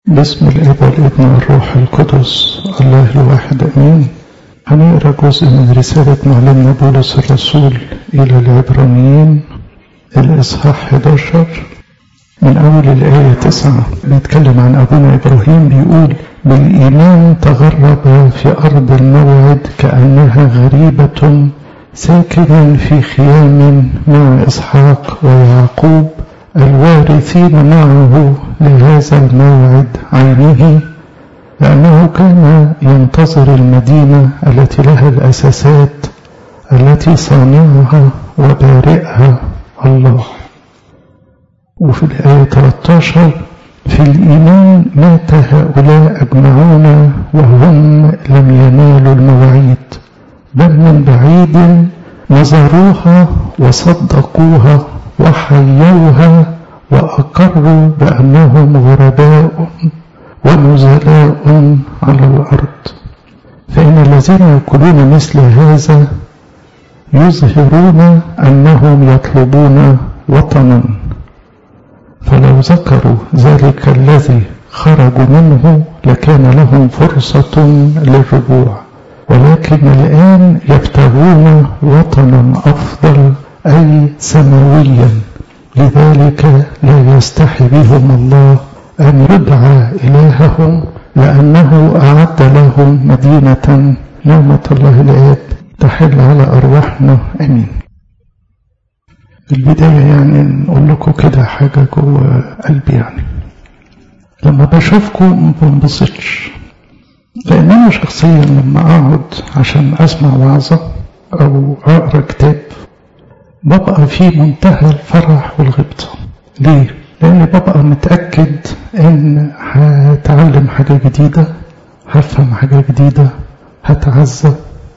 باسم الاب والابن والروح القدس الله الواحد امين هنقرا جزء من رسالة معلمنا بولس الرسول إلى العبرانيين الإصحاح 11 من أول الآية 9 بيتكلم عن أبونا إبراهيم بيقول بالإيمان تغرب في أرض الموعد كأنها غريبة ساكنا في خيام مع إسحاق ويعقوب الوارثين معه لهذا الموعد عينه لأنه كان ينتظر المدينة التي لها الأساسات التي صانعها وبارئها الله وفي الآية 13 في الإيمان مات هؤلاء أجمعون وهم لم ينالوا المواعيد بل من بعيد نظروها وصدقوها وحيوها وأقروا بأنهم غرباء ونزلاء على الأرض فإن الذين يقولون مثل هذا يظهرون أنهم يطلبون وطنا فلو ذكروا ذلك الذي خرجوا منه لكان لهم فرصة للرجوع ولكن الآن يبتغون وطنا أفضل أي سماويا لذلك لا يستحي بهم الله أن يدعى إلههم لأنه أعد لهم مدينة نعمة الله الآب تحل على أرواحنا أمين البداية يعني نقول لكم كده حاجة جوه قلبي يعني لما بشوفكم ما بنبسطش لأن أنا شخصيا لما أقعد عشان أسمع وعظة أو أقرأ كتاب ببقى في منتهى الفرح والغبطة ليه؟ لأن ببقى متأكد إن هتعلم حاجة جديدة هفهم حاجة جديدة هتعزى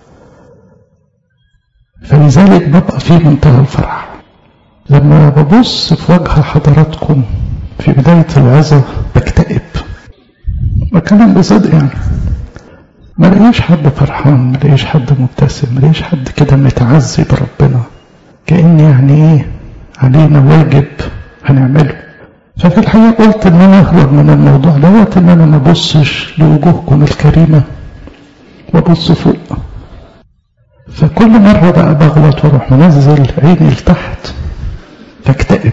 فلذلك ببقى في منتهى الفرح لما ببص في وجه حضراتكم في بداية العزة بكتئب بكلم بصدق يعني ما لاقيش حد فرحان ما لاقيش حد مبتسم ما لاقيش حد كده متعزي بربنا كأن يعني ايه علينا واجب هنعمله ففي الحقيقة قلت ان انا اهرب من الموضوع دوت ان انا ما ابصش لوجوهكم الكريمة وابص فوق فكل مرة بقى بغلط واروح منزل عيني لتحت فاكتئب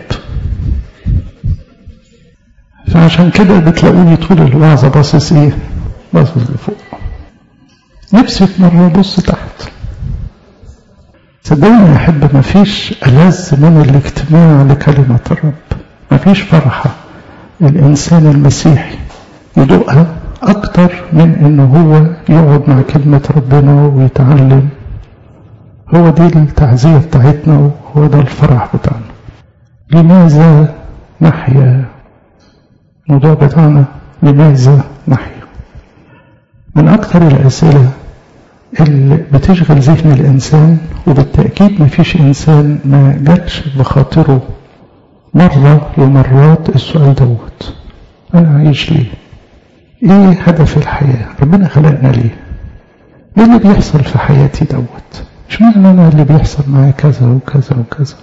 فعشان كده بتلاقوني طول الوعظة باصص ايه باصص لفوق نفسي في مرة ابص تحت صدقوني يا أحب مفيش ألذ من الاجتماع لكلمة الرب مفيش فرحة الإنسان المسيحي يدوقها أكتر من إن هو يقعد مع كلمة ربنا ويتعلم هو دي التعزية بتاعتنا وهو ده الفرح بتاعنا لماذا نحيا الموضوع بتاعنا لماذا نحيا من أكثر الأسئلة اللي بتشغل ذهن الإنسان وبالتأكيد ما فيش إنسان ما جاتش بخاطره مرة ومرات السؤال دوت أنا عايش ليه؟ إيه هدف الحياة؟ ربنا خلقنا ليه؟ إيه اللي بيحصل في حياتي دوت؟ مش معنى أنا اللي بيحصل معايا كذا وكذا وكذا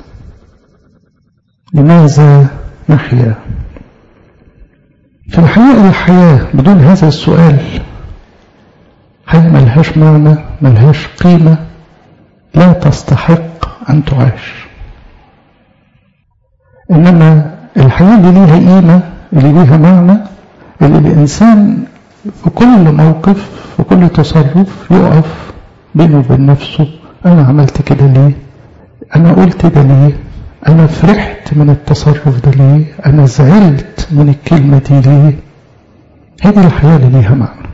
لماذا نحيا؟ في الحقيقة الحياة بدون هذا السؤال حياة ملهاش معنى ملهاش قيمة لا تستحق أن تعاش إنما الحياة اللي ليها قيمة اللي ليها معنى اللي الإنسان في كل موقف في كل تصرف يقف بينه وبين نفسه أنا عملت كده ليه أنا قلت ده ليه أنا فرحت من التصرف ده ليه أنا زعلت من الكلمة دي ليه هذه الحياة اللي ليها معنى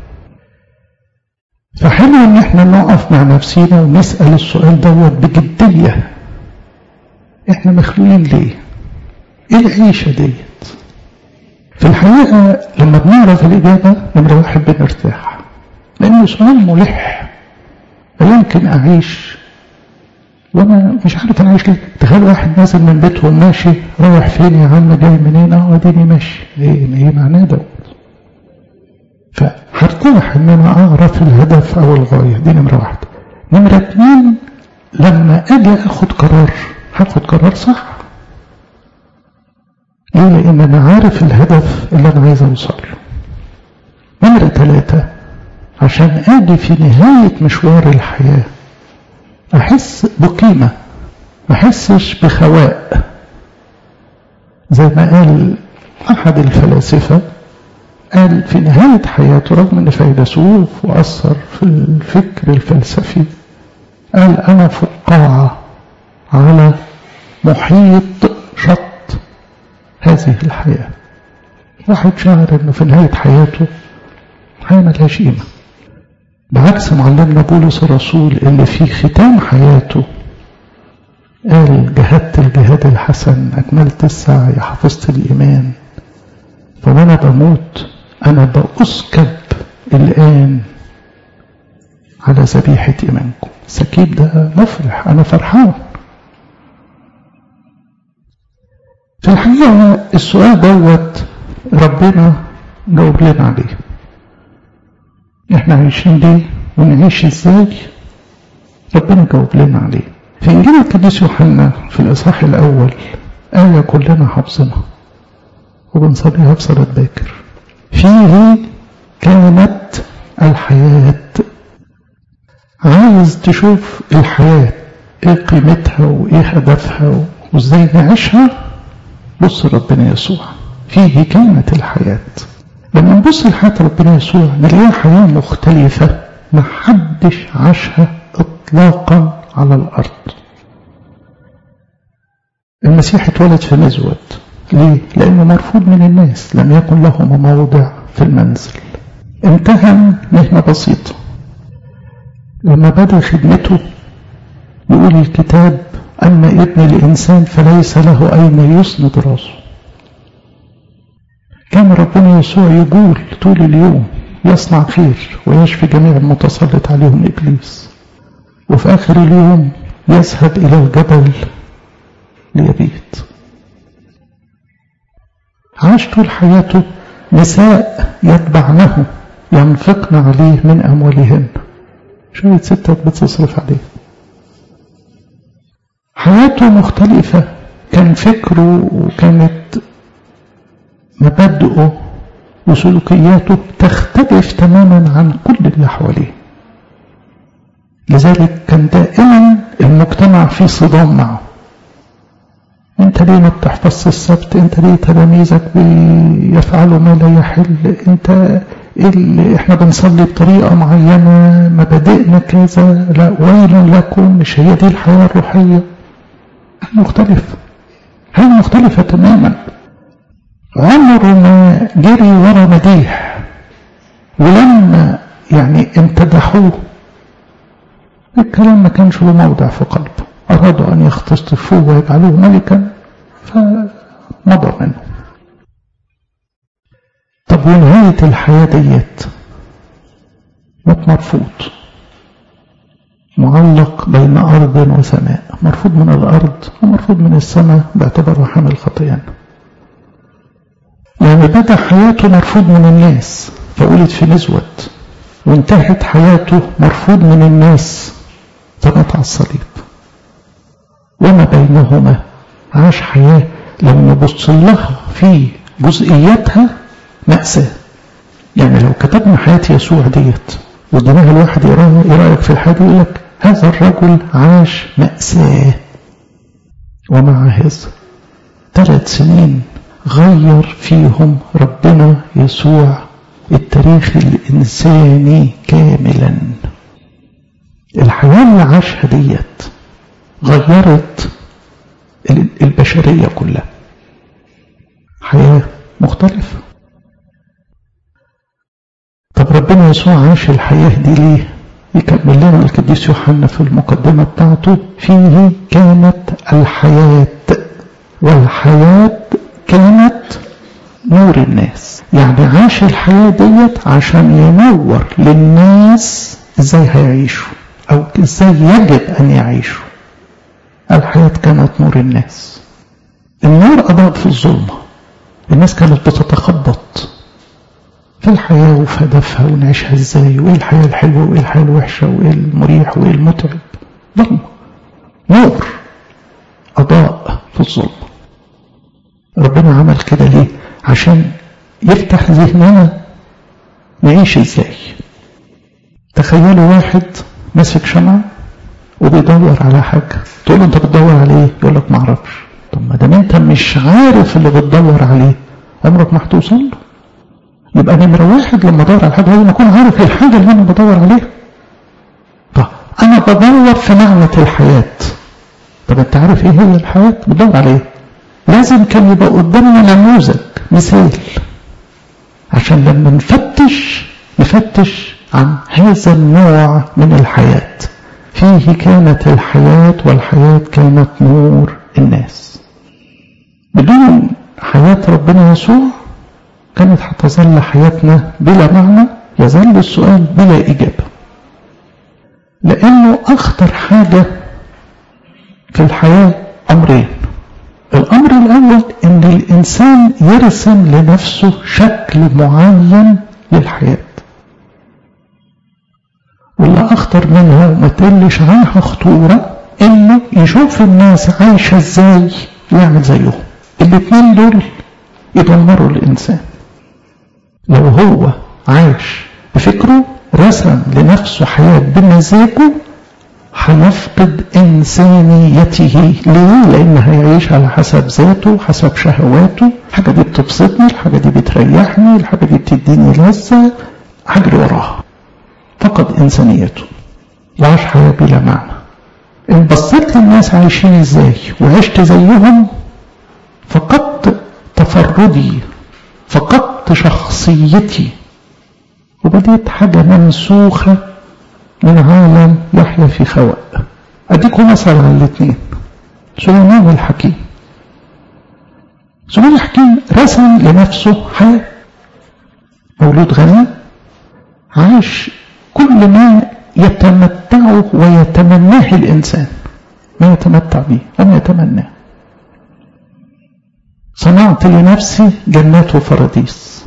فحلو ان احنا نقف مع نفسينا ونسأل السؤال دوت بجدية احنا مخلوقين ليه ايه العيشة ديت في الحقيقة لما بنعرف الإجابة نمرة واحد بنرتاح لأنه سؤال ملح لا يمكن أعيش وأنا مش عارف أنا عايش ليه تخيل واحد نازل من بيتهم ماشي رايح فين يا عم جاي منين أهو أديني ماشي إيه إيه معناه دوت فهرتاح ان انا اعرف الهدف او الغايه دي نمره واحده نمره اتنين لما اجي اخد قرار هاخد قرار صح ليه لان انا عارف الهدف اللي انا عايز اوصل له ثلاثة عشان أجي في نهاية مشوار الحياة أحس بقيمة ما أحسش بخواء زي ما قال أحد الفلاسفة قال في نهاية حياته رغم أن فيلسوف وأثر في الفكر الفلسفي قال أنا فقاعة على محيط شط هذه الحياة واحد شعر أنه في نهاية حياته حياة ملهاش قيمة بعكس معلمنا بولس الرسول اللي في ختام حياته قال جهدت الجهاد الحسن أكملت السعي حفظت الإيمان فوانا بموت أنا بأسكب الآن على ذبيحة إيمانكم سكيب ده مفرح أنا فرحان في الحقيقة السؤال دوت ربنا جاوب لنا عليه احنا عايشين ليه ونعيش ازاي ربنا جاوب لنا عليه في انجيل القديس يوحنا في الاصحاح الاول آية كلنا حافظينها وبنصليها في صلاة باكر فيه كانت الحياة عايز تشوف الحياة ايه قيمتها وايه هدفها وازاي نعيشها بص ربنا يسوع فيه كانت الحياة لما نبص لحياة ربنا يسوع نلاقيها حياة مختلفة ما حدش عاشها اطلاقا على الارض المسيح اتولد في مزود ليه؟ لأنه مرفوض من الناس لم يكن له موضع في المنزل امتهن مهنة بسيطة لما بدأ خدمته يقول الكتاب أما ابن الإنسان فليس له أين يسند راسه كان ربنا يسوع يقول طول اليوم يصنع خير ويشفي جميع المتسلط عليهم إبليس وفي آخر اليوم يذهب إلى الجبل ليبيت عاش طول حياته نساء يتبعنه ينفقن عليه من أموالهن شوية ستات بتصرف عليه حياته مختلفة كان فكره وكانت مبادئه وسلوكياته تختلف تماما عن كل اللي حواليه لذلك كان دائما المجتمع في صدام معه انت ليه ما بتحفظش السبت انت ليه تلاميذك بيفعلوا ما لا يحل انت اللي احنا بنصلي بطريقة معينة مبادئنا كذا لا ويل لكم مش هي دي الحياة الروحية مختلف هي مختلفة تماما عمره ما جري ورا مديح ولما يعني امتدحوه الكلام ما كانش له موضع في قلبه أرادوا أن يختصفوه ويجعلوه ملكا فمضى منه طب ونهاية الحياة ديت موت مرفوض معلق بين أرض وسماء مرفوض من الأرض ومرفوض من السماء باعتباره حامل خطيان يعني بدأ حياته مرفوض من الناس فولد في نزوة وانتهت حياته مرفوض من الناس فمات على الصليب وما بينهما عاش حياة لو نبص لها في جزئياتها مأساة يعني لو كتبنا حياة يسوع ديت ودماغ الواحد يراها ايه رأيك في الحياة يقول لك هذا الرجل عاش مأساة ومع هذا ثلاث سنين غير فيهم ربنا يسوع التاريخ الإنساني كاملا الحياة اللي عاشها ديت غيرت البشرية كلها حياة مختلفة طب ربنا يسوع عاش الحياة دي ليه يكمل لنا القديس يوحنا في المقدمة بتاعته فيه كانت الحياة والحياة كانت نور الناس يعني عاش الحياة ديت عشان ينور للناس ازاي هيعيشوا او ازاي يجب ان يعيشوا الحياة كانت نور الناس النور أضاء في الظلمة الناس كانت بتتخبط في الحياة وفي هدفها ونعيشها ازاي وايه الحياة الحلوة وايه الحياة الوحشة وايه المريح وايه المتعب ظلمة نور أضاء في الظلمة ربنا عمل كده ليه عشان يفتح ذهننا نعيش ازاي تخيلوا واحد ماسك شمعة وبيدور على حاجة تقول له انت بتدور على ايه يقول لك ما اعرفش طب ما دام انت مش عارف اللي بتدور عليه عمرك ما هتوصل له يبقى نمرة واحد لما ادور على حاجة لازم اكون عارف الحاجة اللي انا بدور عليها طب انا بدور في نعمة الحياة طب انت عارف ايه هي الحياة بتدور على ايه لازم كان يبقى قدامنا نموذج مثال عشان لما نفتش نفتش عن هذا النوع من الحياة فيه كانت الحياة والحياة كانت نور الناس بدون حياة ربنا يسوع كانت هتظل حياتنا بلا معنى يظل السؤال بلا إجابة لأنه أخطر حاجة في الحياة أمرين الأمر الأول أن الإنسان يرسم لنفسه شكل معين للحياة واللي أخطر منها وما تقلش عنها خطورة إنه يشوف الناس عايشة إزاي يعمل زيهم الاثنين دول يدمروا الإنسان لو هو عايش بفكره رسم لنفسه حياة بمزاجه هيفقد إنسانيته ليه؟ لأن هيعيش على حسب ذاته حسب شهواته الحاجة دي بتبسطني الحاجة دي بتريحني الحاجة دي بتديني لذة هجري وراها فقد إنسانيته وعاش حياة بلا معنى إن بصيت للناس عايشين إزاي وعشت زيهم فقدت تفردي فقدت شخصيتي وبديت حاجة منسوخة من عالم يحيا في خواء أديكم مثل على الاثنين سليمان الحكيم سليمان الحكيم رسم لنفسه حياة مولود غني عاش كل ما يتمتعه ويتمناه الإنسان ما يتمتع به وما يتمناه صنعت لنفسي جنات وفراديس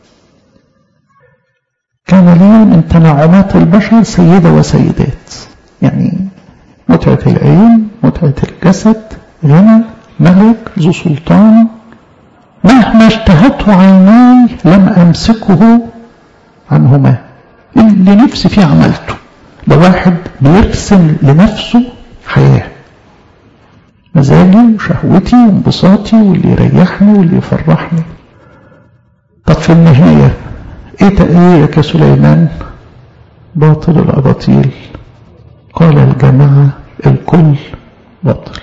كان لي من تنعمات البشر سيدة وسيدات يعني متعة العين متعة الجسد غنى ملك ذو سلطان مهما اشتهته عيناي لم أمسكه عنهما اللي نفسي فيه عملته ده واحد بيرسم لنفسه حياة مزاجي وشهوتي وانبساطي واللي يريحني واللي يفرحني طب في النهاية ايه تأييرك يا سليمان باطل الأباطيل قال الجماعة الكل باطل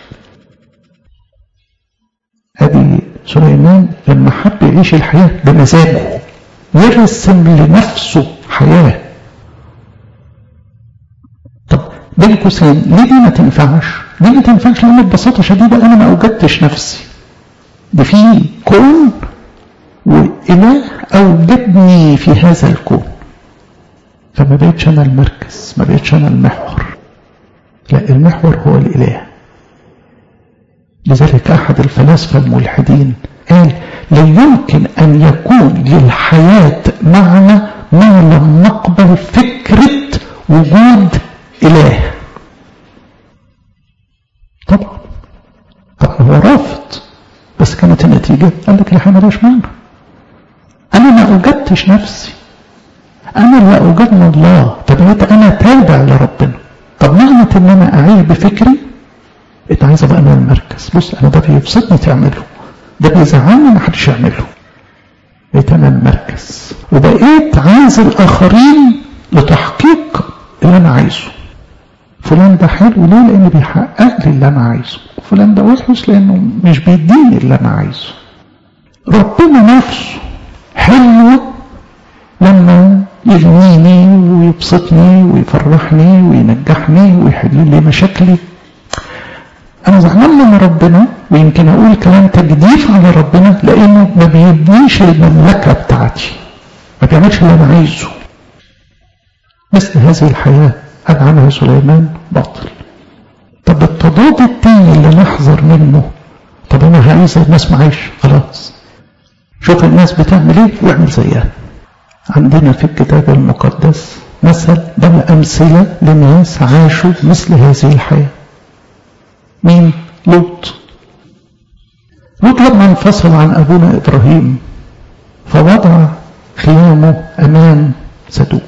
ادي سليمان لما حب يعيش الحياة بمزاجه يرسم لنفسه حياة طب بين قوسين ليه دي ما تنفعش؟ ليه ما تنفعش؟ لأن ببساطة شديدة أنا ما أوجدتش نفسي ده في كون وإله أوجدني في هذا الكون فما بقتش أنا المركز ما بقتش أنا المحور لا المحور هو الإله لذلك أحد الفلاسفة الملحدين قال لا يمكن أن يكون للحياة معنى ما لم نقبل فكرة وجود إله طبعا طبعا هو رافض بس كانت النتيجة قال لك الحياة ملهاش معنى أنا ما أوجدتش نفسي أنا اللي أوجدنا الله فبقيت أنا تابع لربنا طب معنى إن أنا أعيش بفكري أنت عايز أبقى أنا المركز بص أنا ده بيبسطني تعمله ده بيزعلني ما حدش يعمله بقيت أنا المركز وبقيت عايز الآخرين لتحقيق اللي أنا عايزه فلان ده حلو ليه لأنه بيحقق لي اللي أنا عايزه فلان ده وحش لأنه مش بيديني اللي أنا عايزه ربنا نفسه حلو لما يغنيني ويبسطني ويفرحني وينجحني ويحل لي مشاكلي انا زعلان من ربنا ويمكن اقول كلام تجديف على ربنا لانه ما بيبنيش المملكه بتاعتي ما بيعملش اللي انا عايزه مثل هذه الحياه قال عنها سليمان باطل طب التضاد التاني اللي نحذر منه طب انا عايز الناس معيش خلاص شوف الناس بتعمل ايه واعمل زيها عندنا في الكتاب المقدس مثل بل أمثلة لناس عاشوا مثل هذه الحياة مين؟ لوط لوط لما انفصل عن أبونا إبراهيم فوضع خيامه أمام سدوم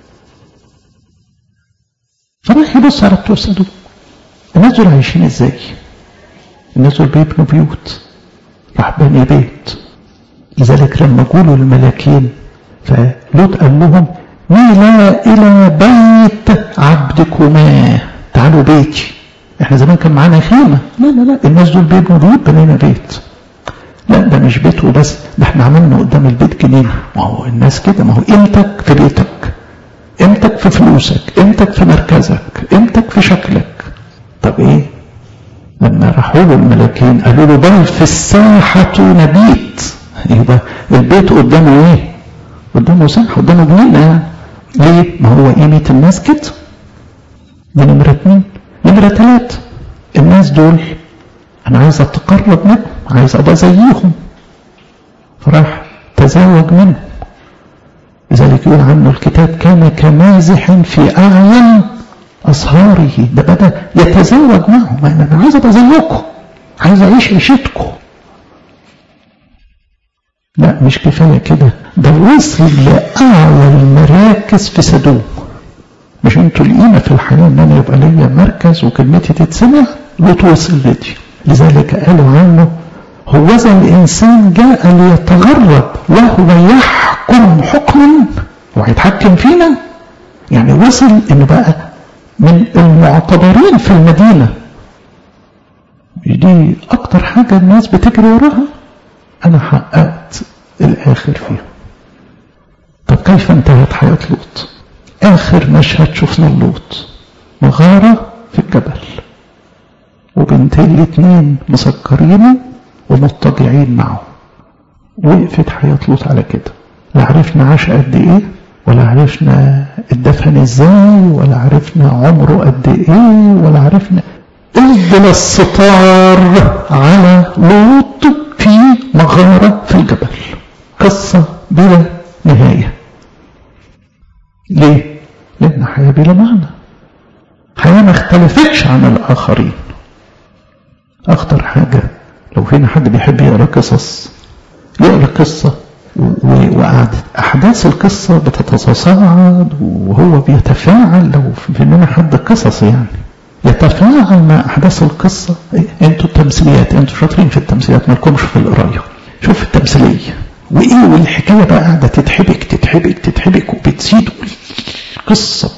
فراح يبص على بتوع سدوم الناس دول عايشين ازاي الناس دول بيبنوا بيوت راح بني بيت لذلك لما قولوا الملاكين فلوط قال لهم ميلا إلى بيت عبدكما تعالوا بيتي احنا زمان كان معانا خيمة لا لا لا الناس دول بيبنوا بيوت بنينا بيت لا ده مش بيت وبس ده احنا عملنا قدام البيت جنينة ما هو الناس كده ما هو قيمتك في بيتك قيمتك في فلوسك قيمتك في مركزك قيمتك في شكلك طب ايه لما راحوا له الملاكين قالوا له بل في الساحة نبيت يبقى البيت قدامه ايه قدامه ساحة قدامه جنينة يعني ليه ما هو قيمة الناس كده دي نمرة اتنين نمرة تلاتة الناس دول انا عايز اتقرب منهم عايز ابقى زيهم فراح تزوج منهم لذلك يقول عنه الكتاب كان كمازح في اعين أصهاره ده بدأ يتزوج معهم أنا عايز أبقى زيكم عايز أعيش عيشتكم لا مش كفاية كده ده وصل لأعلى المراكز في سدوم مش انتوا القيمة في الحياة ان انا يبقى ليا مركز وكلمتي تتسمع لوط وصل لدي لذلك قالوا عنه هوذا الإنسان جاء ليتغرب وهو يحكم حكما وهيتحكم فينا يعني وصل انه بقى من المعتبرين في المدينة دي أكتر حاجة الناس بتجري وراها أنا حققت الآخر فيها طب كيف انتهت حياة لوط آخر مشهد شفنا لوط مغارة في الجبل وبنتين الاتنين مسكرين ومضطجعين معه وقفت حياة لوط على كده لا عرفنا عاش قد ايه ولا عرفنا اتدفن ازاي ولا عرفنا عمره قد ايه ولا عرفنا افضل الستار على لوط في مغارة في الجبل قصة بلا نهاية ليه؟ لأن حياة بلا معنى حياة ما اختلفتش عن الآخرين أخطر حاجة لو فينا حد بيحب يقرأ قصص يقرأ قصة وقعدت أحداث القصة بتتصاعد وهو بيتفاعل لو في مننا حد قصص يعني يتفاعل مع أحداث القصة أنتوا التمثيليات أنتوا شاطرين في التمثيليات مالكمش في القراية شوف التمثيلية وإيه والحكاية بقى قاعدة تتحبك تتحبك تتحبك وبتزيد القصة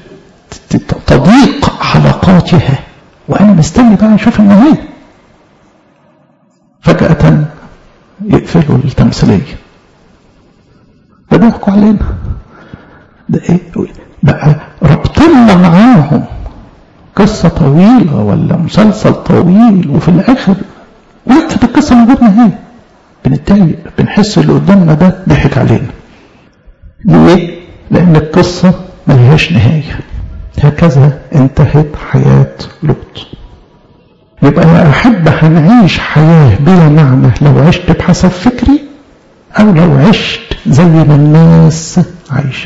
تضيق حلقاتها وأنا مستني بقى أشوف النهاية فجأة يقفلوا التمثيلية ده بيحكوا علينا ده ايه بقى ربطنا معاهم قصة طويلة ولا مسلسل طويل وفي الآخر وقفت القصة من غير نهاية بنتضايق بنحس اللي قدامنا ده ضحك علينا ليه؟ لأن القصة ملهاش نهاية هكذا انتهت حياة لوط يبقى يا أحب هنعيش حياة بلا معنى لو عشت بحسب فكري أو لو عشت زي ما الناس عايشة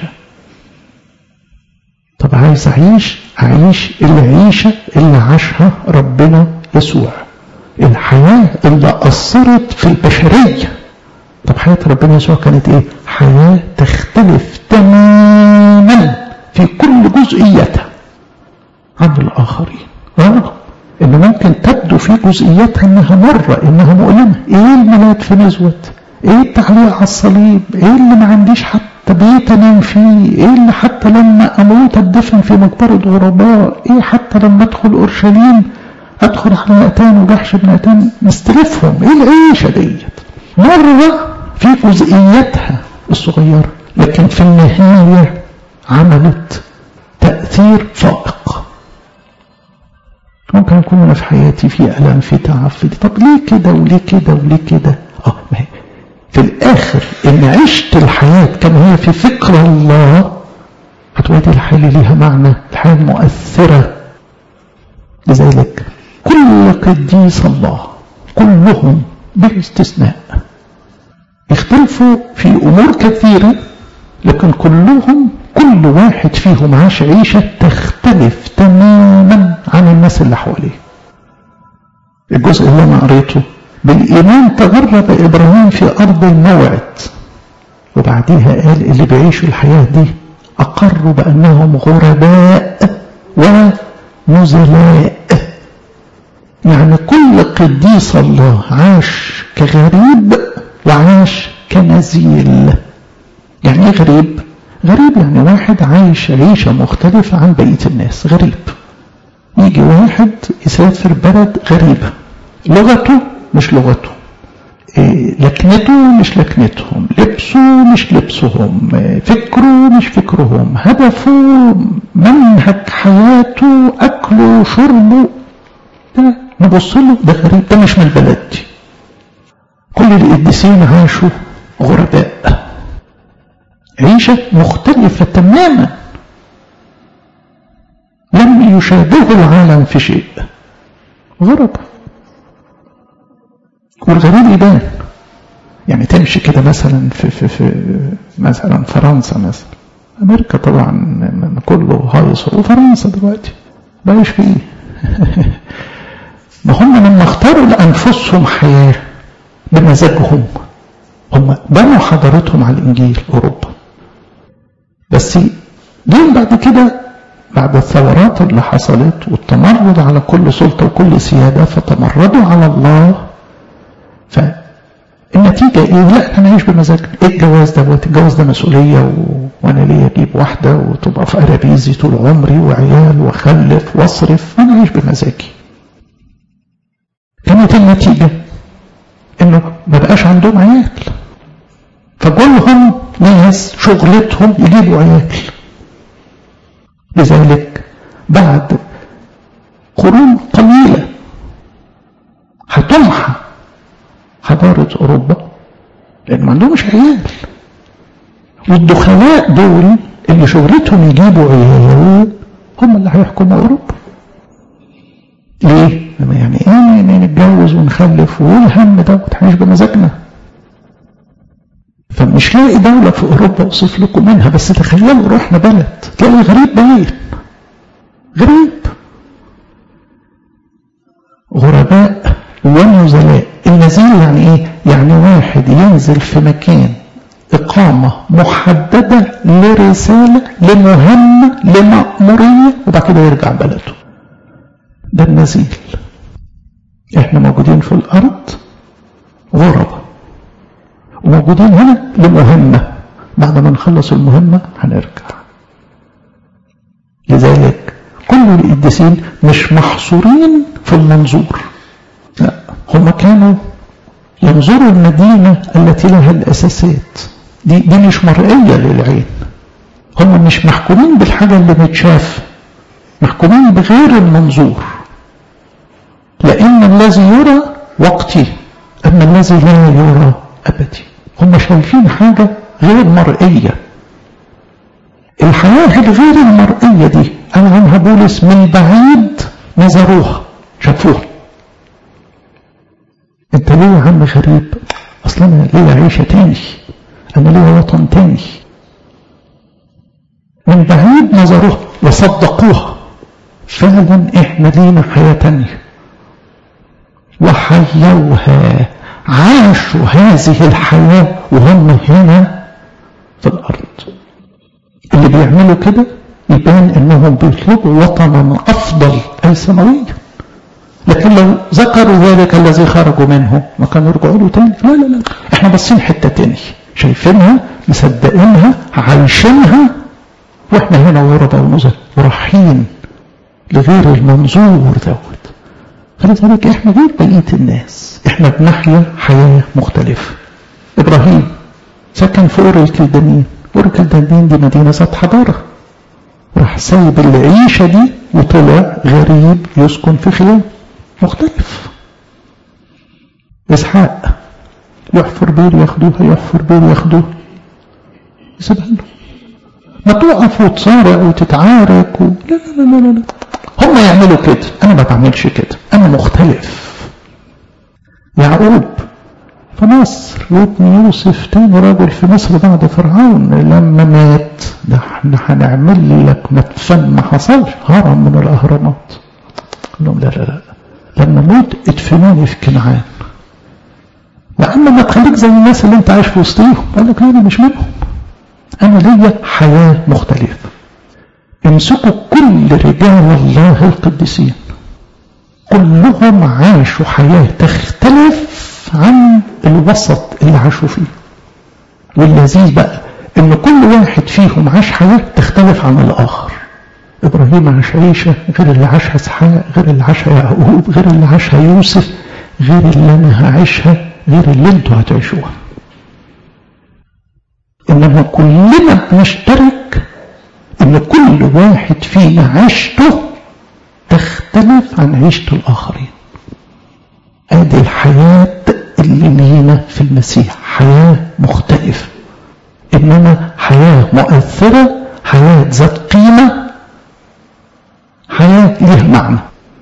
طب عايز أعيش أعيش العيشة اللي عاشها ربنا يسوع الحياة اللي أثرت في البشرية طب حياة ربنا يسوع كانت إيه حياة تختلف تماما في كل جزئيتها عن الآخرين آه إن ممكن تبدو في جزئياتها إنها مرة إنها مؤلمة إيه الميلاد في نزوت إيه التعليق على الصليب إيه اللي ما عنديش حتى بيت أنام فيه إيه اللي حتى لما أموت أدفن في مقبرة غرباء إيه حتى لما أدخل أورشليم أدخل على نأتان وجحش بن نأتان مستلفهم إيه العيشة ديت مرة في جزئياتها الصغيرة لكن في النهاية عملت تأثير فائق ممكن يكون أنا في حياتي في ألم في تعب في طب ليه كده وليه كده وليه كده اه ما هي في الآخر إن عشت الحياة كما هي في فكر الله هتودي الحياة اللي ليها معنى الحياة المؤثرة لذلك كل قديس الله كلهم بلا استثناء اختلفوا في أمور كثيرة لكن كلهم كل واحد فيهم عاش عيشة تختلف تماما عن الناس اللي حواليه الجزء اللي أنا قريته بالإيمان تغرب إبراهيم في أرض الموعد وبعديها قال اللي بيعيشوا الحياة دي أقروا بأنهم غرباء ونزلاء يعني كل قديس الله عاش كغريب وعاش كنزيل يعني ايه غريب غريب يعني واحد عايش عيشة مختلفة عن بقية الناس غريب يجي واحد يسافر بلد غريبة لغته مش لغته إيه لكنته مش لكنتهم لبسه مش لبسهم فكره مش فكرهم هدفه منهج حياته أكله شربه ده نبص له ده غريب ده مش من البلد دي كل القديسين عاشوا غرباء عيشة مختلفة تماما لم يشابهه العالم في شيء غرب والغريب يبان يعني تمشي كده مثلا في, في, في مثلا فرنسا مثلا امريكا طبعا كله هايص وفرنسا دلوقتي بايش فيه ما هم لما اختاروا لانفسهم حياه بمزاجهم هم بنوا حضارتهم على الانجيل اوروبا بس جيل بعد كده بعد الثورات اللي حصلت والتمرد على كل سلطه وكل سياده فتمردوا على الله فالنتيجه ايه؟ لا احنا نعيش بمزاجنا، ايه الجواز دوت؟ الجواز ده مسؤوليه و... وانا ليا اجيب واحده وتبقى في ارابيزي طول عمري وعيال واخلف واصرف وانا اعيش بمزاجي. كانت النتيجه انه ما بقاش عندهم عيال. فكلهم ناس شغلتهم يجيبوا عيال. لذلك بعد قرون قليله هتمحى حضارة أوروبا لأن ما عندهمش عيال والدخلاء دول اللي شغلتهم يجيبوا عيال هم اللي هيحكموا أوروبا ليه؟ يعني ايه نتجوز ونخلف والهم دوت هنعيش بمزاجنا فمش لاقي دولة في أوروبا أوصف لكم منها بس تخيلوا رحنا بلد تلاقي غريب باين غريب غرباء ونزلاء النزيل يعني ايه يعني واحد ينزل في مكان إقامة محددة لرسالة لمهمة لمأمورية وبعد كده يرجع بلده ده النزيل احنا موجودين في الأرض غربة وموجودين هنا لمهمة بعد ما نخلص المهمة هنرجع لذلك كل القديسين مش محصورين في المنظور لا هم كانوا ينظروا المدينة التي لها الأساسات دي, دي مش مرئية للعين هم مش محكومين بالحاجة اللي متشاف محكومين بغير المنظور لأن الذي يرى وقتي أما الذي لا يرى أبدي هم شايفين حاجة غير مرئية الحياة الغير المرئية دي قال عنها بولس من بعيد نظروها شافوها انت ليه يا عم غريب اصلا انا ليا عيشه تاني انا ليا وطن تاني من بعيد نظروها وصدقوها فعلا احنا لينا حياه تانيه وحيوها عاشوا هذه الحياه وهم هنا في الارض اللي بيعملوا كده يبان انهم بيطلبوا وطنا افضل اي سماويا لكن لو ذكروا ذلك الذي خرجوا منه ما كانوا يرجعوا له تاني لا لا لا احنا باصين حته تاني شايفينها مصدقينها عايشينها واحنا هنا غرباء ونزل ورايحين لغير المنظور دوت فلذلك احنا غير بقيه الناس احنا بنحيا حياه مختلفه ابراهيم سكن في اور الكلدانيين اور الكلدانيين دي مدينه ذات حضاره راح سايب العيشه دي وطلع غريب يسكن في خيام مختلف إسحاق يحفر بير ياخدوها يحفر بير ياخدوه يسيبها له ما تقف وتصارع وتتعارك و... لا لا لا لا لا هم يعملوا كده أنا ما بعملش كده أنا مختلف يعقوب في مصر وابن يوسف تاني راجل في مصر بعد فرعون لما مات ده احنا هنعمل لك مدفن ما حصلش هرم من الأهرامات قال لهم لا لا لا لما موت ادفنوني في كنعان يا عم ما تخليك زي الناس اللي انت عايش في وسطيهم قال لك لا انا مش منهم انا ليا حياة مختلفة امسكوا كل رجال الله القديسين كلهم عاشوا حياة تختلف عن الوسط اللي عاشوا فيه واللذيذ بقى ان كل واحد فيهم عاش حياة تختلف عن الاخر ابراهيم عاش عيشة غير اللي عاشها اسحاق غير اللي عاشها يعقوب غير اللي عاشها يوسف غير اللي انا هعيشها غير اللي انتوا هتعيشوها انما كلنا نشترك ان كل واحد فينا عيشته تختلف عن عيشة الآخرين ادي الحياة اللي لينا في المسيح حياة مختلفة إنما حياة مؤثرة حياة ذات قيمة حياة ليها معنى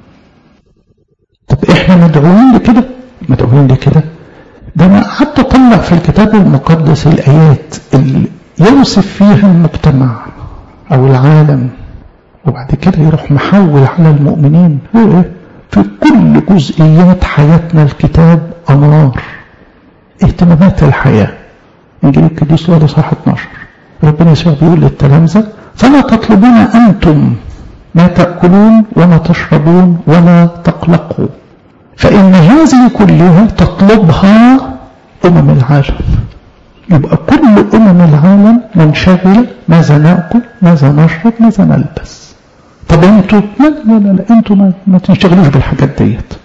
طب احنا مدعوين لكده مدعوين لكده ده انا قعدت اطلع في الكتاب المقدس الايات اللي يوصف فيها المجتمع او العالم وبعد كده يروح محول على المؤمنين في كل جزئيات حياتنا الكتاب أنوار اهتمامات الحياة إنجيل القديس لولا صح 12 ربنا يسوع بيقول للتلامذة فلا تطلبون أنتم ما تأكلون وما تشربون ولا تقلقوا فإن هذه كلها تطلبها أمم العالم يبقى كل أمم العالم منشغلة ماذا نأكل ماذا نشرب ماذا نلبس طب انتوا لا لا لا, لا انتوا ما, ما تنشغلوش بالحاجات ديت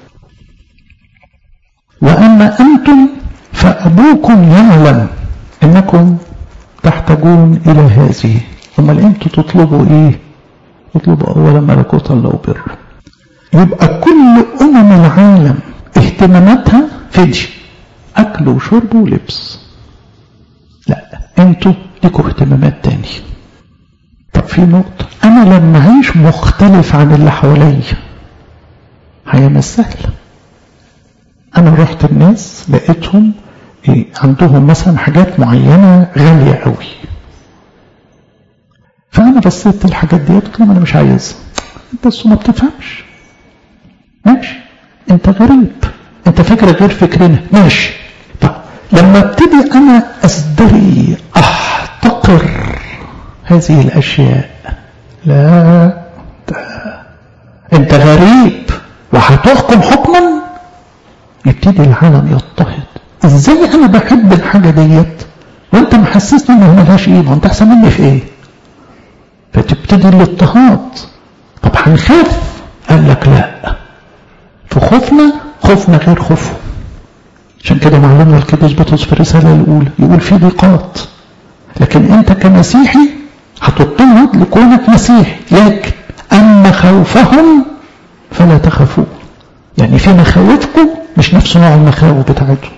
واما انتم فابوكم يعلم انكم تحتاجون الى هذه امال انتوا تطلبوا ايه اطلبوا اولا ملكوت الله وبره يبقى كل امم العالم اهتماماتها فدي اكل وشرب ولبس لا انتوا ليكوا اهتمامات تانية طب في نقطة أنا لما أعيش مختلف عن اللي حواليا حياة مش سهلة أنا رحت الناس لقيتهم إيه عندهم مثلا حاجات معينة غالية قوي فأنا بصيت الحاجات دي قلت لهم أنا مش عايزها أنت أصلا ما بتفهمش ماشي أنت غريب أنت فكرة غير فكرنا ماشي طب لما ابتدي أنا أزدري أحتقر هذه الأشياء لا أنت غريب وهتحكم حكما يبتدي العالم يضطهد ازاي انا بحب الحاجة ديت وانت محسسني انها ملهاش قيمة وانت احسن مني في ايه فتبتدي الاضطهاد طب هنخاف قال لك لا في خوفنا خوفنا غير خوفهم عشان كده معلمنا القديس بطرس في الرسالة الأولى يقول في ضيقات لكن أنت كمسيحي هتضطهد لكونك مسيحي لكن أما خوفهم فلا تخافوا يعني في مخاوفكم مش نفس نوع المخاوف بتاعتهم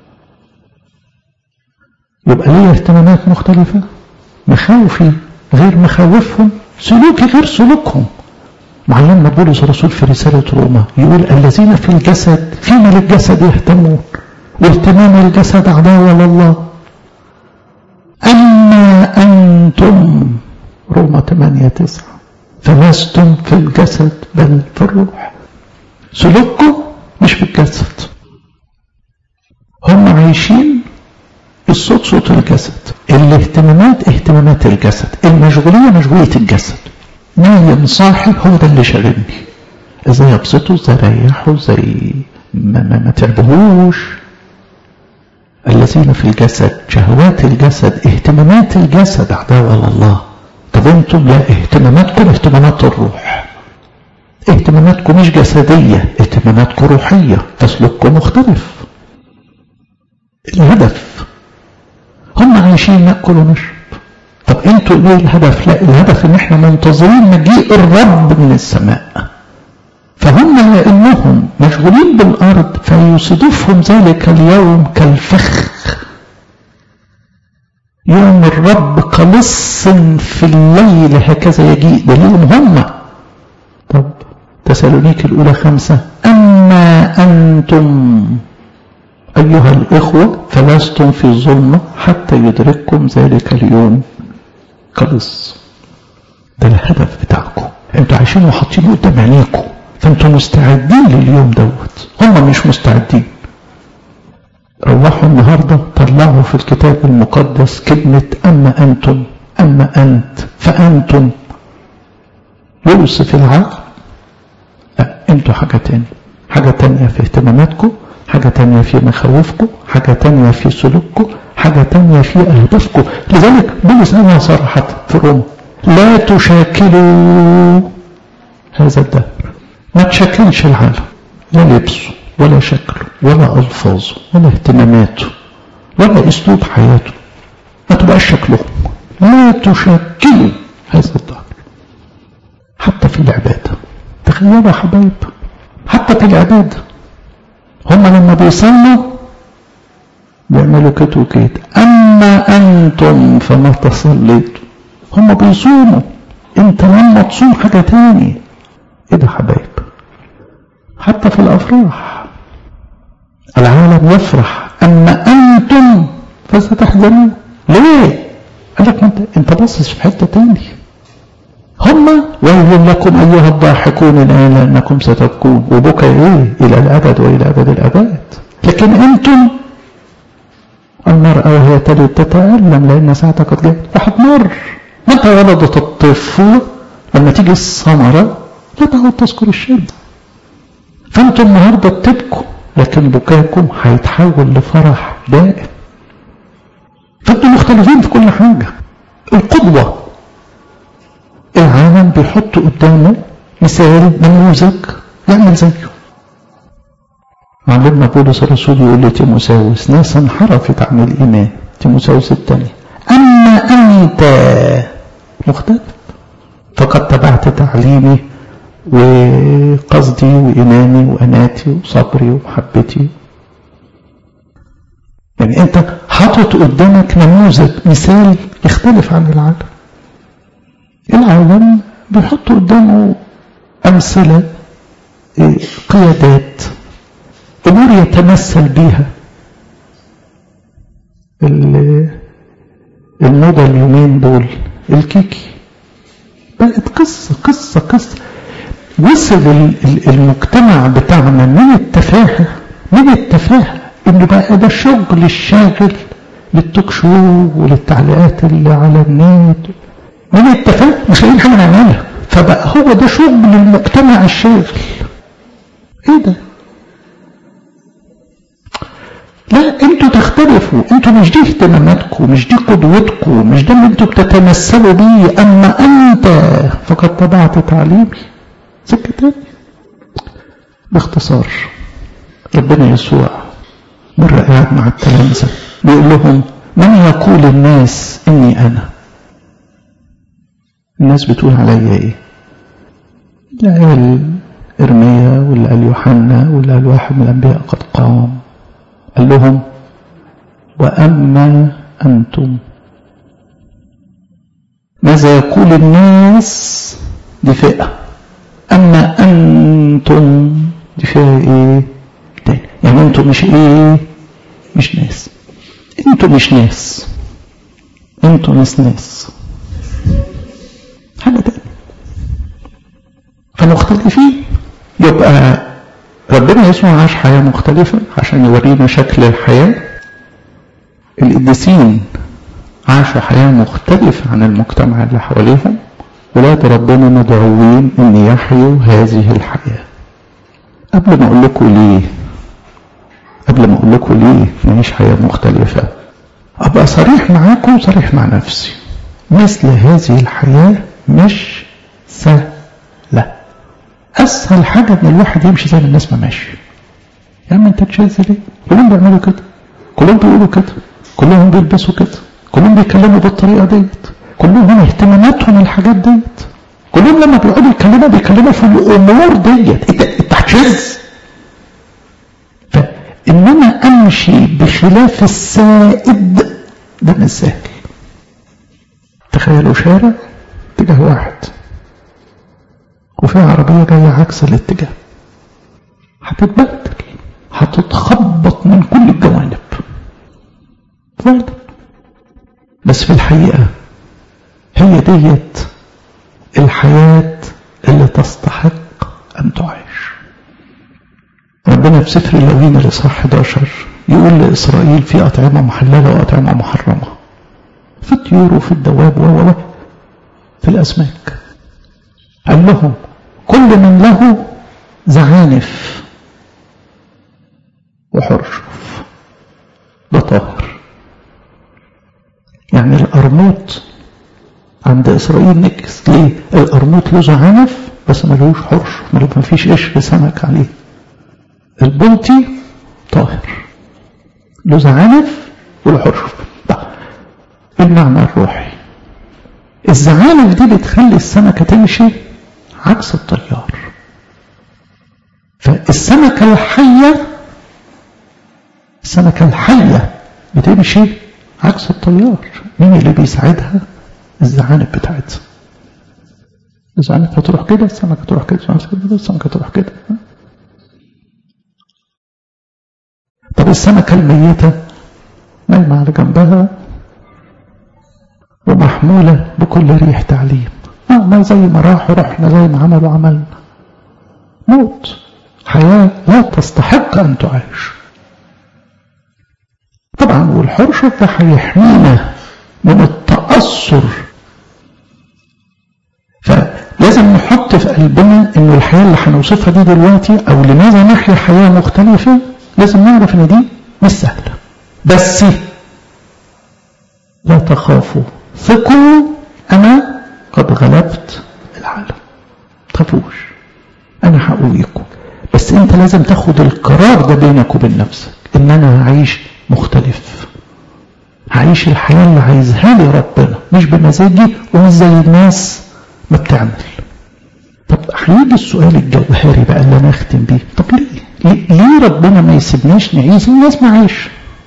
يبقى ليه اهتمامات مختلفة مخاوفي غير مخاوفهم سلوكي غير سلوكهم معلمنا بولس الرسول في رسالة روما يقول الذين في الجسد فيما للجسد يهتمون واهتمام الجسد عداوة لله أما أنتم روما 8 9 فلستم في الجسد بل في الروح سلوككم مش في الجسد هم عايشين الصوت صوت الجسد الاهتمامات اهتمامات الجسد المشغولية مشغولية الجسد نايم صاحي هو ده اللي شاغلني ازاي ابسطه ازاي اريحه ازاي ما, ما, ما تعبهوش الذين في الجسد شهوات الجسد اهتمامات الجسد عداوة لله طب انتم لا اهتماماتكم اهتمامات الروح اهتماماتكم مش جسدية اهتماماتكم روحية تسلككم مختلف الهدف هم عايشين ناكل ونشرب طب انتوا ايه الهدف لا الهدف ان احنا منتظرين مجيء الرب من السماء فهم لانهم مشغولين بالارض فيصادفهم ذلك اليوم كالفخ يوم الرب كلص في الليل هكذا يجيء ده ليهم هم طب تسالونيك الاولى خمسة اما انتم أيها الإخوة فلستم في الظلمة حتى يدرككم ذلك اليوم خلص ده الهدف بتاعكم انتوا عايشين وحاطينه قدام عينيكم فانتوا مستعدين لليوم دوت هم مش مستعدين روحوا النهاردة طلعوا في الكتاب المقدس كلمة أما أنتم أما أنت فأنتم يوصف العقل لا انتوا حاجة تانية حاجة تانية في اهتماماتكم حاجة تانية في مخاوفكم حاجة تانية في سلوككم حاجة تانية في أهدافكم لذلك بولس قالها صراحة في روما لا تشاكلوا هذا الدهر ما تشكلش العالم لا لبسه ولا شكله ولا ألفاظه ولا اهتماماته ولا أسلوب حياته ما تبقاش شكلهم لا تشكلوا هذا الدهر حتى في العبادة تخيلوا يا حبايب حتى في العبادة هم لما بيصلوا بيعملوا كده وكده أما أنتم فما تصليتوا هم بيصوموا انت لما تصوم حاجة تاني ايه ده حبايب حتى في الأفراح العالم يفرح أما أنتم فستحزنون ليه؟ قال لك انت انت باصص في حتة تاني هم ويل لكم أيها الضاحكون الآن لأنكم ستبكون وبكى إيه إلى الأبد وإلى أبد الأبد لكن أنتم المرأة وهي تلد تتألم لأن ساعتها قد جاءت وهتمر متى ولدت الطفل لما تيجي الثمرة لا تعود تذكر الشيء فأنتم النهاردة بتبكوا لكن بكاكم هيتحول لفرح دائم فأنتم مختلفين في كل حاجة القدوة العالم بيحط قدامه مثال نموذج يعمل زيه معلمنا بولس الرسول يقول لتيموساوس ناس انحرفت عن الإيمان تيموساوس الثاني أما أنت مختلف فقد تبعت تعليمي وقصدي وإيماني وأناتي وصبري ومحبتي يعني أنت حاطط قدامك نموذج مثال يختلف عن العالم العالم بيحط قدامه أمثلة قيادات أمور يتمثل بيها الموضة اليومين دول الكيكي بقت قصة قصة قصة وصل المجتمع بتاعنا من التفاهة من التفاهة انه بقى ده الشغل الشاغل للتوك شو وللتعليقات اللي على النت من التفاهة مش لاقيين حاجة نعملها فبقى هو ده شغل المجتمع الشاغل ايه ده لا انتوا تختلفوا انتوا مش دي اهتماماتكم مش دي قدوتكم مش ده اللي انتوا بتتمثلوا بيه اما انت فقد تبعت تعليمي سكة تاني باختصار ربنا يسوع مرة قاعد مع التلامذة بيقول لهم من يقول الناس اني انا الناس بتقول عليا ايه لا قال ارميا واللي قال يوحنا واللي قال واحد من الانبياء قد قام قال لهم وأما أنتم ماذا يقول الناس دي فئة أما أنتم دي فئة إيه تاني يعني أنتم مش إيه مش ناس أنتم مش ناس أنتم ناس ناس حاجة تانية فمختلفين يبقى ربنا يسوع عاش حياة مختلفة عشان يورينا شكل الحياة القديسين عاشوا حياة مختلفة عن المجتمع اللي حواليهم ولاد ربنا مدعوين ان يحيوا هذه الحياة قبل ما اقول لكم ليه قبل ما اقول لكم ليه نعيش حياة مختلفة ابقى صريح معاكم وصريح مع نفسي مثل هذه الحياة مش سهلة اسهل حاجة ان الواحد يمشي زي ما الناس ما ماشي يا عم انت تشاذ ليه كلهم بيعملوا كده كلهم بيقولوا كده كلهم بيلبسوا كده كلهم بيتكلموا بالطريقة ديت كلهم اهتماماتهم الحاجات ديت كلهم لما بيقعدوا يتكلموا بيتكلموا في الامور ديت انت انت هتشاذ فانما امشي بخلاف السائد ده مش سهل تخيلوا شارع اتجاه واحد وفي عربية جاية عكس الاتجاه هتتبدل هتتخبط من كل الجوانب فعلا بس في الحقيقة هي ديت الحياة اللي تستحق أن تعيش ربنا في سفر اللوين الإصحاح 11 يقول لإسرائيل في أطعمة محللة وأطعمة محرمة في الطيور وفي الدواب و في الأسماك قال لهم كل من له زعانف وحرشف ده طاهر يعني القرموط عند إسرائيل نكس ليه القرموط له زعانف بس ملوش حرش ما فيش قشر سمك عليه البلطي طاهر له زعانف وله حرشف المعنى الروحي الزعانف دي بتخلي السمكة تمشي عكس الطيار فالسمكة الحية السمكة الحية بتمشي عكس الطيار مين اللي بيساعدها الزعانف بتاعتها الزعانف هتروح كده السمكة تروح كده السمكة تروح كده طب السمكة الميتة نايمة على جنبها ومحمولة بكل ريح تعليم آه ما زي ما راحوا رحنا زي ما عملوا عملنا موت حياة لا تستحق أن تعيش طبعا والحرشف ده هيحمينا من التأثر فلازم نحط في قلبنا انه الحياة اللي هنوصفها دي دلوقتي او لماذا نحيا حياة مختلفة لازم نعرف ان دي مش سهلة بس لا تخافوا ثقوا انا قد غلبت العالم تخافوش انا هقويكم بس انت لازم تاخد القرار ده بينك وبين نفسك ان انا هعيش مختلف هعيش الحياة اللي عايزها لي ربنا مش بمزاجي ومش زي الناس ما بتعمل طب هيجي السؤال الجوهري بقى اللي انا اختم بيه طب ليه ليه, ليه ربنا ما يسيبناش نعيش الناس ما عايش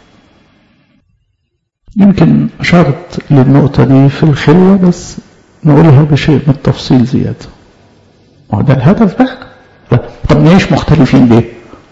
يمكن اشرت للنقطة دي في الخلوة بس نقولها بشيء من التفصيل زيادة ما هو ده الهدف بقى لا. طب نعيش مختلفين ليه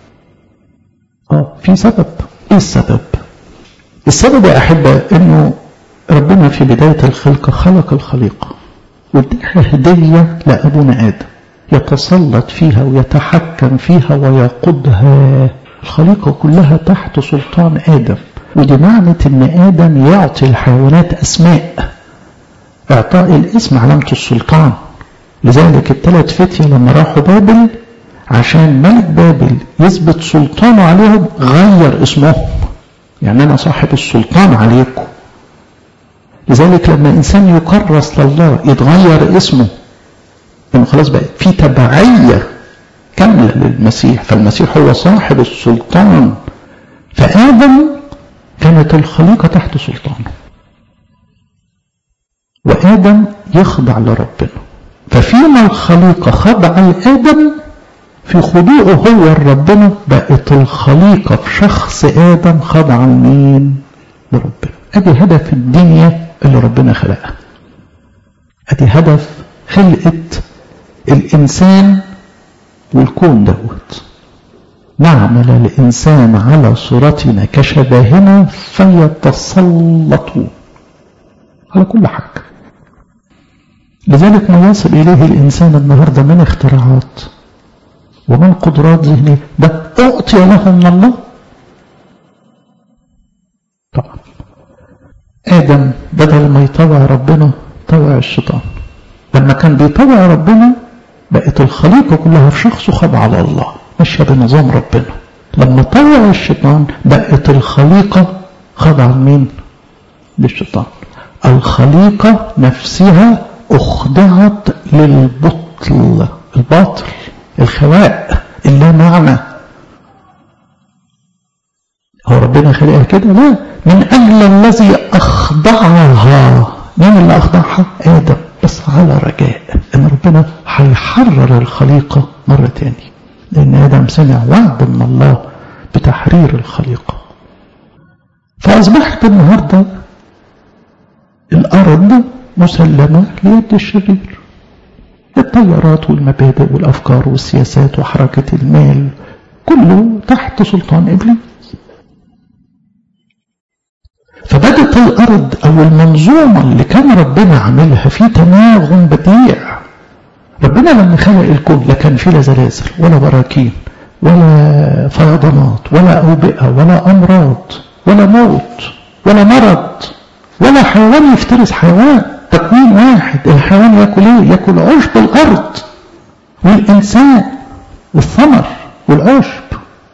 اه في سبب ايه السبب السبب يا احبة انه ربنا في بداية الخلقة خلق الخليقة واداها هدية لأبونا آدم يتسلط فيها ويتحكم فيها ويقودها الخليقة كلها تحت سلطان آدم ودي معنى ان آدم يعطي الحيوانات أسماء إعطاء الاسم علامة السلطان لذلك الثلاث فتية لما راحوا بابل عشان ملك بابل يثبت سلطانه عليهم غير اسمهم يعني أنا صاحب السلطان عليكم لذلك لما إنسان يكرس لله يتغير اسمه إنه خلاص بقى في تبعية كاملة للمسيح فالمسيح هو صاحب السلطان فآدم كانت الخليقة تحت سلطانه وآدم يخضع لربنا ففيما الخليقة خضع لآدم في خضوعه هو لربنا بقت الخليقة في شخص آدم خضع لمين؟ لربنا أدي هدف الدنيا اللي ربنا خلقها أدي هدف خلقة الإنسان والكون دوت نعمل الإنسان على صورتنا كشبهنا فيتسلطوا على كل حاجة لذلك ما يصل إليه الإنسان النهاردة من اختراعات ومن قدرات ذهنية ده أعطي له من الله طبعا آدم بدل ما يطوع ربنا طوع الشيطان لما كان بيطوع ربنا بقت الخليقة كلها في شخصه خاضعة على الله ماشية بنظام ربنا لما طوع الشيطان بقت الخليقة خاضعة لمين؟ للشيطان الخليقة نفسها أخضعت للبطل الباطل الخواء اللا معنى هو ربنا خلقها كده لا من أجل الذي أخضعها مين اللي أخضعها آدم بس على رجاء أن ربنا هيحرر الخليقة مرة تاني لأن آدم سمع وعد من الله بتحرير الخليقة فأصبحت النهاردة الأرض مسلمة ليد الشرير التيارات والمبادئ والأفكار والسياسات وحركة المال كله تحت سلطان إبليس فبدت الأرض أو المنظومة اللي كان ربنا عاملها في تناغم بديع ربنا لما خلق الكون لا كان فيه لا زلازل ولا براكين ولا فيضانات ولا أوبئة ولا أمراض ولا موت ولا مرض ولا حيوان يفترس حيوان تكوين واحد الحيوان ياكل ايه ياكل عشب الارض والانسان الثمر والعشب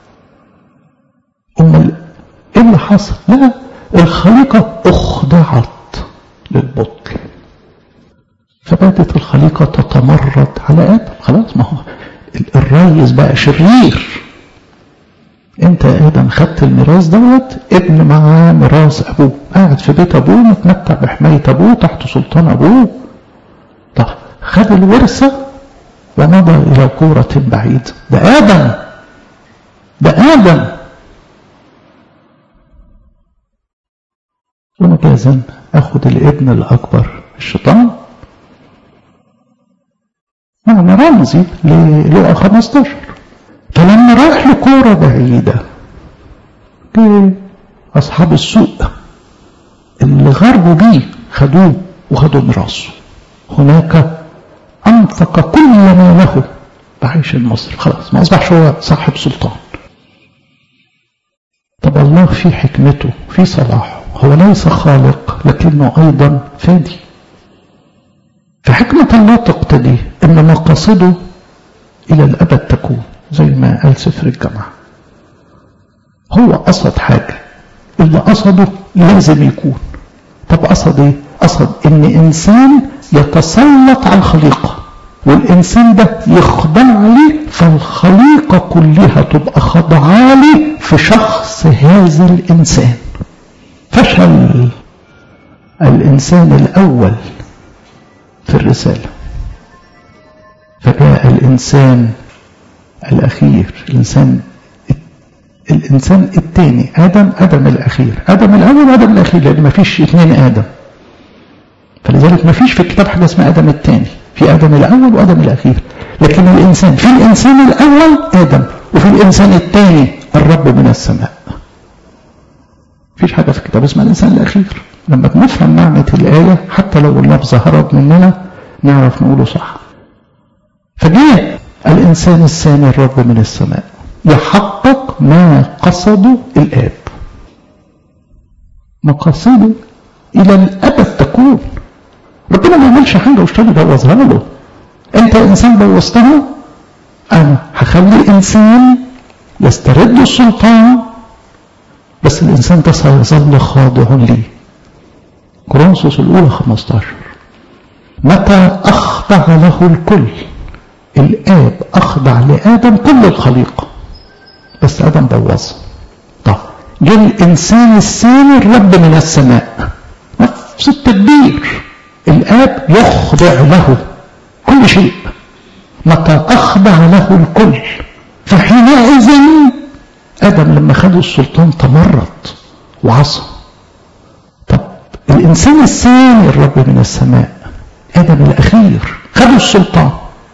امال ايه اللي حصل لا الخليقه اخضعت للبطل فبدت الخليقه تتمرد على ادم خلاص ما هو الريس بقى شرير انت يا ادم خدت الميراث دوت ابن مع ميراث ابوه قاعد في بيت ابوه متمتع بحمايه ابوه تحت سلطان ابوه طب خد الورثه ومضى الى كوره بعيد ده ادم ده ادم ومجازا اخد الابن الاكبر الشيطان معنى رمزي للقى 15 فلما راح لكورة بعيدة جه أصحاب السوق اللي غربوا بيه خدوه وخدوا ميراثه هناك أنفق كل ما له بعيش مصر خلاص ما أصبحش هو صاحب سلطان طب الله في حكمته في صلاحه هو ليس خالق لكنه أيضا فادي فحكمة الله تقتضي أن مقاصده إلى الأبد تكون زي ما قال سفر الجامعة هو قصد حاجة اللي قصده لازم يكون طب قصد ايه قصد ان انسان يتسلط على الخليقة والانسان ده يخضع لي فالخليقة كلها تبقى خاضعة لي في شخص هذا الانسان فشل الانسان الاول في الرسالة فجاء الانسان الأخير الإنسان الإنسان الثاني آدم آدم الأخير آدم الأول آدم الأخير لأن ما فيش اثنين آدم فلذلك ما فيش في الكتاب حاجة اسمها آدم الثاني في آدم الأول وآدم الأخير لكن الإنسان في الإنسان الأول آدم وفي الإنسان الثاني الرب من السماء فيش حاجة في الكتاب اسمها الإنسان الأخير لما بنفهم معنى الآية حتى لو اللفظ هرب مننا نعرف نقوله صح فجاء الإنسان الثاني الرب من السماء يحقق ما قصده الآب مقاصده إلى الأبد تكون ربنا ما يعملش حاجة واشتغل بوظها له أنت إنسان بوظتها أنا هخلي إنسان يسترد السلطان بس الإنسان ده سيظل خاضع لي كورنثوس الأولى 15 متى أخضع له الكل الآب أخضع لآدم كل الخليقة بس آدم بوظها طب جه الإنسان الثاني الرب من السماء نفس التدبير الآب يخضع له كل شيء متى أخضع له الكل فحينئذ آدم لما خد السلطان تمرد وعصى طب الإنسان الثاني الرب من السماء آدم الأخير خد السلطان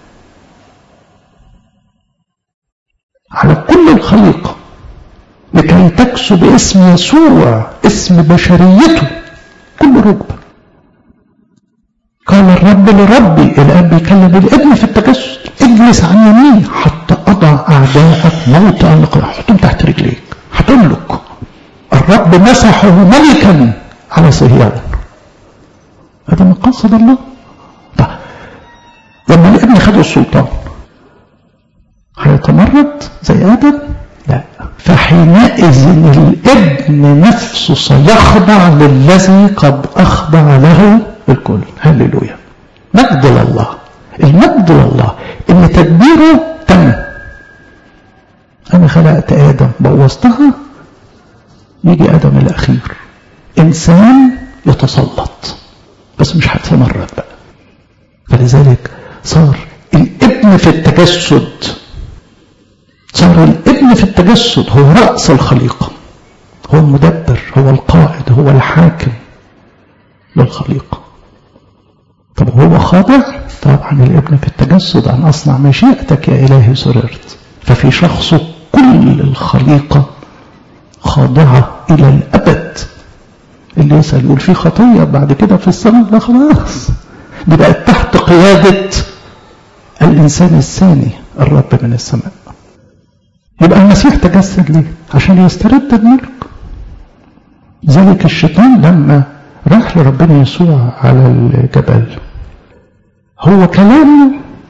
على كل الخليقة لكي تكسب اسم يسوع اسم بشريته كل ركبة قال الرب لربي الاب بيكلم الابن في التجسد اجلس عن يميني حتى اضع اعدائك موطئا لقدام حطهم تحت رجليك هتملك الرب مسحه ملكا على صهيون هذا مقصد الله طيب لما الابن خد السلطان هيتمرد زي ادم لا فحينئذ الابن نفسه سيخضع للذي قد اخضع له الكل هللويا مجد لله المجد لله ان تدبيره تم انا خلقت ادم بوظتها يجي ادم الاخير انسان يتسلط بس مش هيتمرد بقى فلذلك صار الابن في التجسد صار الابن في التجسد هو رأس الخليقة هو المدبر هو القائد هو الحاكم للخليقة طب هو خاضع طبعا الابن في التجسد أن أصنع مشيئتك يا إلهي سررت ففي شخصه كل الخليقة خاضعة إلى الأبد اللي يسأل يقول في خطية بعد كده في السماء لا خلاص دي بقت تحت قيادة الإنسان الثاني الرب من السماء يبقى المسيح تجسد ليه عشان يسترد الملك ذلك الشيطان لما راح لربنا يسوع على الجبل هو كلامه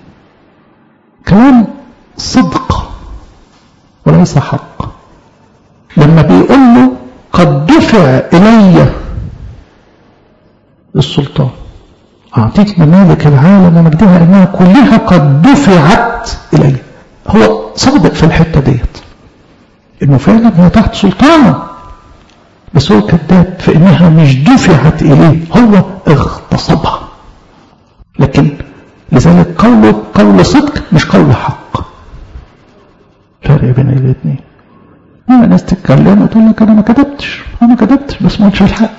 كلام صدق وليس حق لما بيقول له قد دفع إلي السلطان أعطيك ممالك العالم ومجدها إنها كلها قد دفعت إلي هو صادق في الحتة ديت إنه فعلا هي تحت سلطانه بس هو كذاب في إنها مش دفعت إليه هو اغتصبها لكن لذلك قوله قول صدق مش قول حق فرق بين الاثنين لما ناس تتكلم وتقول لك انا ما كذبتش انا ما كذبتش بس ما قلتش الحق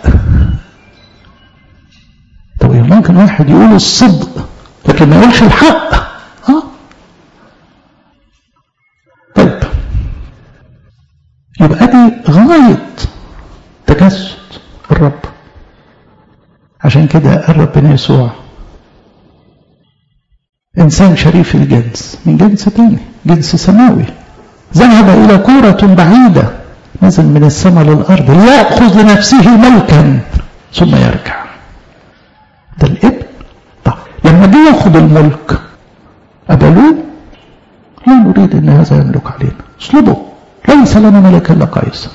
طب ممكن واحد يقول الصدق لكن ما يقولش الحق اه طيب يبقى دي غاية تجسد الرب عشان كده قال ربنا يسوع إنسان شريف الجنس من جنس تاني جنس سماوي ذهب إلى كورة بعيدة نزل من السماء للأرض ليأخذ لنفسه ملكا ثم يرجع ده الابن طب لما جه ياخد الملك قبلوه لا نريد ان هذا يملك علينا اصلبه ليس لنا ملك الا قيصر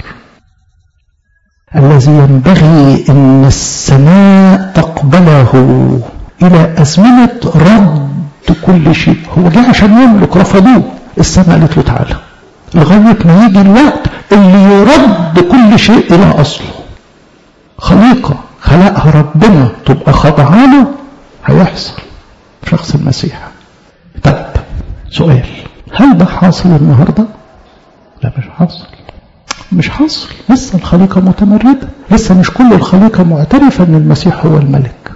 الذي ينبغي ان السماء تقبله الى ازمنه رد كل شيء هو جه عشان يملك رفضوه السماء قالت له تعالى لغايه ما يجي الوقت اللي يرد كل شيء الى اصله خليقه خلقها ربنا تبقى خاضعه له هيحصل شخص المسيح طيب سؤال هل ده حاصل النهارده لا مش حاصل مش حاصل لسه الخليقه متمرده لسه مش كل الخليقه معترفه ان المسيح هو الملك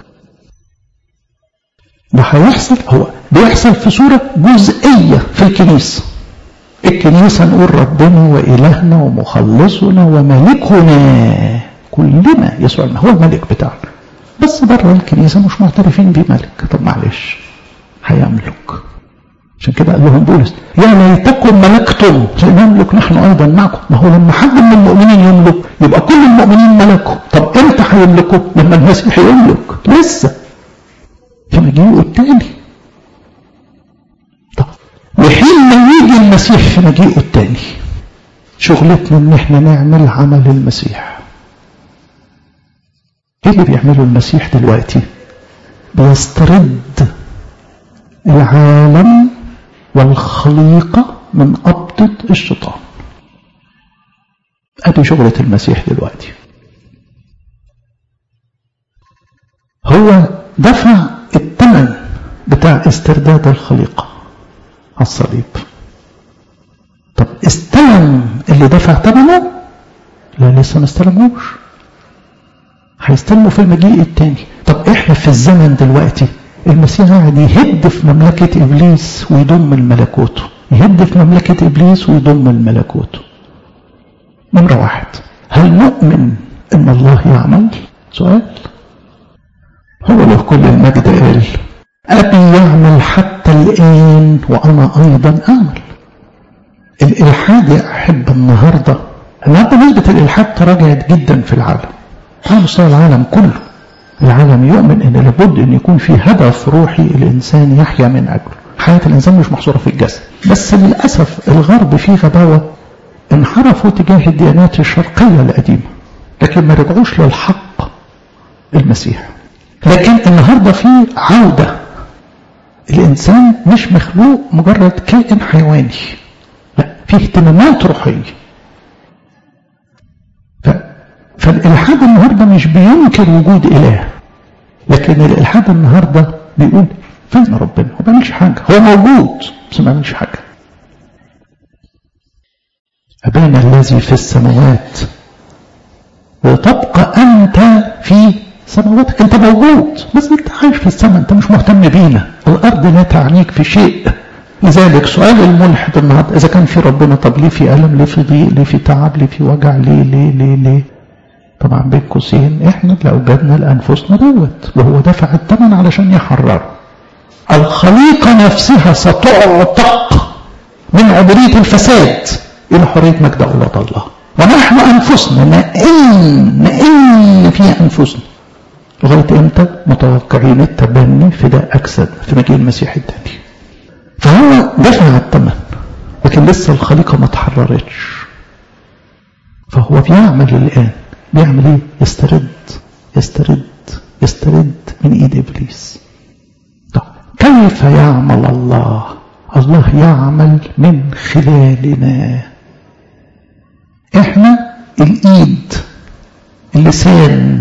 ده هيحصل هو بيحصل في صوره جزئيه في الكنيسه الكنيسه نقول ربنا والهنا ومخلصنا وملكنا كلنا يسوع هو الملك بتاعنا بس بره الكنيسة مش معترفين بيه ملك طب معلش هيملك عشان كده قال لهم بولس يا ليتكم ملكتم نملك نحن ايضا معكم ما هو لما حد من المؤمنين يملك يبقى كل المؤمنين ملكوا طب امتى هيملكوا لما المسيح يملك لسه في مجيئه التاني طب وحين ما يجي المسيح في مجيئه التاني شغلتنا ان احنا نعمل عمل المسيح ايه اللي بيعمله المسيح دلوقتي بيسترد العالم والخليقة من قبضة الشيطان ادي شغلة المسيح دلوقتي هو دفع الثمن بتاع استرداد الخليقة على الصليب طب استلم اللي دفع ثمنه لا لسه ما استلموش هيستلموا في المجيء التاني طب احنا في الزمن دلوقتي المسيح قاعد يهد في مملكة إبليس ويضم الملكوته يهد في مملكة إبليس ويضم الملكوته نمرة واحد هل نؤمن أن الله يعمل؟ سؤال هو له كل المجد قال أبي يعمل حتى الآن وأنا أيضا أعمل الإلحاد يا أحب النهاردة النهاردة نسبة الإلحاد تراجعت جدا في العالم على مستوى العالم كله العالم يؤمن ان لابد ان يكون في هدف روحي الانسان يحيا من اجله حياه الانسان مش محصوره في الجسد بس للاسف الغرب فيه غباوه انحرفوا تجاه الديانات الشرقيه القديمه لكن ما رجعوش للحق المسيح لكن النهارده في عوده الانسان مش مخلوق مجرد كائن حيواني لا في اهتمامات روحيه فالإلحاد النهاردة مش بينكر وجود إله لكن الإلحاد النهاردة بيقول فين ربنا هو ما بيعملش حاجة هو موجود بس ما بيعملش حاجة أبانا الذي في السماوات وتبقى أنت في سماواتك أنت موجود بس أنت عايش في السماء أنت مش مهتم بينا الأرض لا تعنيك في شيء لذلك سؤال الملحد النهارده إذا كان في ربنا طب ليه في ألم ليه في ضيق ليه في تعب ليه في وجع ليه ليه ليه ليه طبعا بين قوسين احنا اللي اوجدنا لانفسنا دوت وهو دفع الثمن علشان يحرر الخليقه نفسها ستعتق من عبوديه الفساد إلى حرية مجد أولاد الله ونحن أنفسنا نئن نئن في أنفسنا لغاية إمتى متوقعين التبني في ده أجساد في مجيء المسيح الثاني فهو دفع الثمن لكن لسه الخليقة ما تحررتش فهو بيعمل الآن بيعمل إيه؟ يسترد يسترد يسترد من إيد إبليس طب كيف يعمل الله الله يعمل من خلالنا احنا الايد اللسان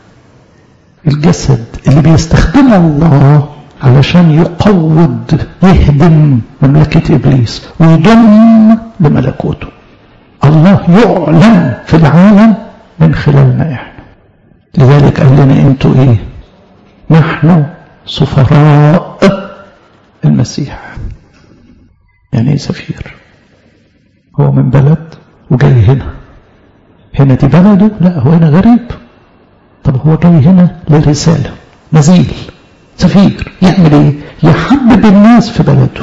الجسد اللي بيستخدمه الله علشان يقود يهدم مملكة إبليس ويضم لملكوته الله يعلن في العالم من خلالنا احنا لذلك قال لنا انتوا ايه نحن سفراء المسيح يعني ايه سفير هو من بلد وجاي هنا هنا دي بلده لا هو هنا غريب طب هو جاي هنا لرسالة نزيل سفير يعمل ايه يحبب الناس في بلده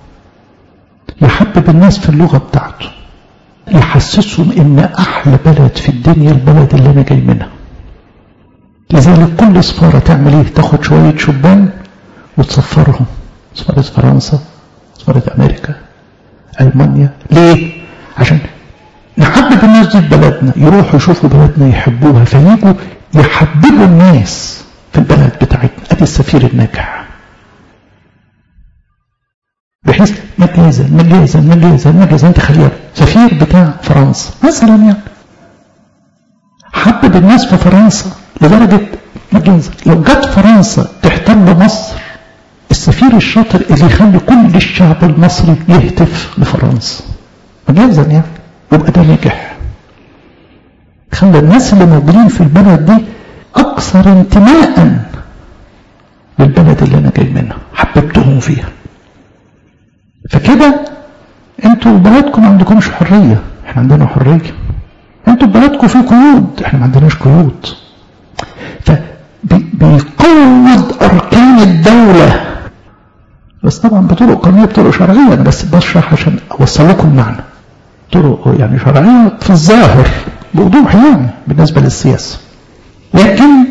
يحبب الناس في اللغة بتاعته يحسسهم ان احلى بلد في الدنيا البلد اللي انا جاي منها لذلك كل سفارة تعمل ايه تاخد شوية شبان وتصفرهم سفارة فرنسا سفارة امريكا المانيا ليه عشان نحبب الناس دي في بلدنا يروحوا يشوفوا بلدنا يحبوها فييجوا يحببوا الناس في البلد بتاعتنا ادي السفير الناجح بحيث مجازا مجازا مجازا مجازا انت خليها سفير بتاع فرنسا مثلا يعني حبب الناس في فرنسا لدرجة مجازا لو جت فرنسا تحتل مصر السفير الشاطر اللي يخلي كل الشعب المصري يهتف لفرنسا مجازا يعني يبقى ده نجح خلى الناس اللي موجودين في البلد دي اكثر انتماء للبلد اللي انا جاي منها حببتهم فيها فكده انتوا بلدكم ما عندكمش حريه احنا عندنا حريه انتوا بلدكم في قيود احنا ما عندناش قيود فبيقود اركان الدوله بس طبعا بطرق قانونيه بطرق شرعيه انا بس بشرح عشان اوصل لكم المعنى طرق يعني شرعيه في الظاهر بوضوح يعني بالنسبه للسياسه لكن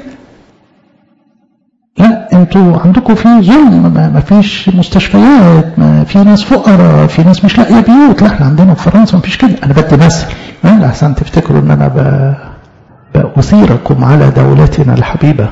لا انتوا عندكم في ظلم ما فيش مستشفيات ما في ناس فقراء في ناس مش لاقيه بيوت لا احنا عندنا في فرنسا ما فيش كده انا بدي مثل لا احسن تفتكروا ان انا ب... بأثيركم على دولتنا الحبيبه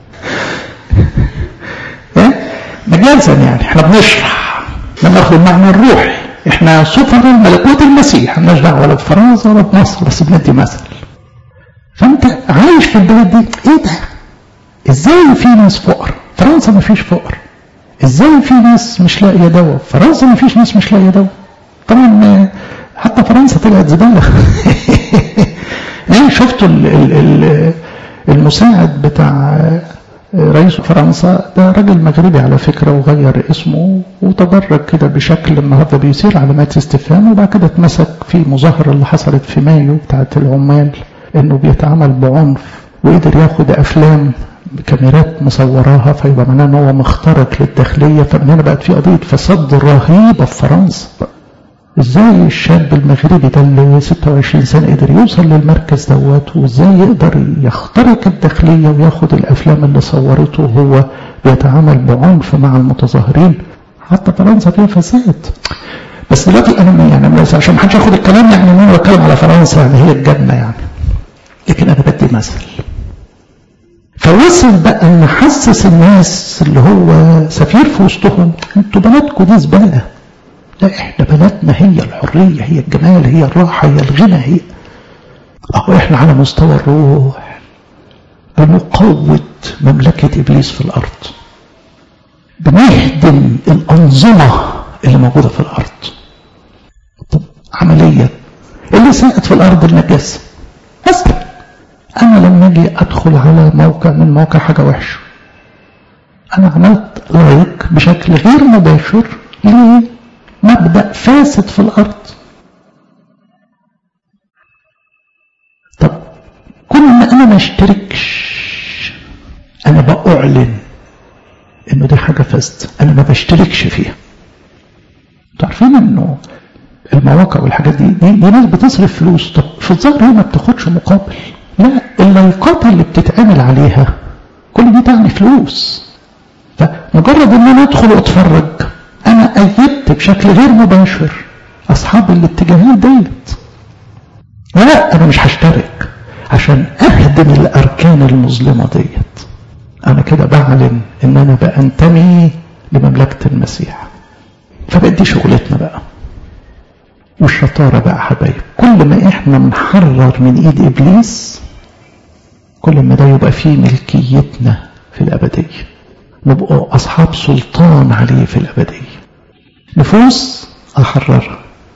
مجازا يعني احنا بنشرح بناخد المعنى الروحي احنا سفر ملكوت المسيح مالناش دعوه ولا بفرنسا ولا بمصر بس بندي مثل فانت عايش في البلد دي ايه ده ازاي في ناس فقر فرنسا ما فيش فقر ازاي في ناس مش لاقيه دواء فرنسا ما فيش ناس مش لاقيه دواء طبعا حتى فرنسا طلعت زباله ايه شفتوا ال ال ال المساعد بتاع رئيس فرنسا ده راجل مغربي على فكرة وغير اسمه وتدرج كده بشكل النهارده بيصير علامات استفهام وبعد كده اتمسك في المظاهرة اللي حصلت في مايو بتاعت العمال انه بيتعامل بعنف وقدر ياخد افلام كاميرات مصوراها فيبقى معناه ان هو مخترق للداخلية فمن هنا بقت في قضية فساد رهيبة في فرنسا ازاي الشاب المغربي ده اللي 26 سنة قدر يوصل للمركز دوت وازاي يقدر يخترق الداخلية وياخد الافلام اللي صورته وهو بيتعامل بعنف مع المتظاهرين حتى فرنسا فيها فساد بس دلوقتي انا يعني بس عشان ما حدش ياخد الكلام يعني ان انا بتكلم على فرنسا يعني هي الجنة يعني لكن انا بدي مثل فوصل بقى ان حسس الناس اللي هو سفير في وسطهم انتوا بلدكم دي زباله لا احنا بلدنا هي الحرية هي الجمال هي الراحة هي الغنى هي اهو احنا على مستوى الروح بنقوض مملكة ابليس في الارض بنهدم الانظمة اللي موجودة في الارض طب عمليا اللي ساعد في الارض النجاسة مثلا انا لما اجي ادخل على موقع من مواقع حاجة وحشة انا عملت لايك بشكل غير مباشر ليه مبدأ فاسد في الأرض طب كل ما أنا ما اشتركش أنا بأعلن إنه دي حاجة فاسدة أنا ما بشتركش فيها تعرفين إنه المواقع والحاجات دي دي, دي ناس بتصرف فلوس طب في الظاهر هي ما بتاخدش مقابل لا اللايكات اللي بتتعمل عليها كل دي تعني فلوس فمجرد ان انا ادخل واتفرج انا ايدت بشكل غير مباشر اصحاب الاتجاهات ديت لا انا مش هشترك عشان اهدم الاركان المظلمه ديت انا كده بعلن ان انا بانتمي لمملكه المسيح فبقت دي شغلتنا بقى والشطاره بقى حبايب كل ما احنا نحرر من ايد ابليس كل ما ده يبقى فيه ملكيتنا في الابديه نبقى اصحاب سلطان عليه في الابديه نفوس احررها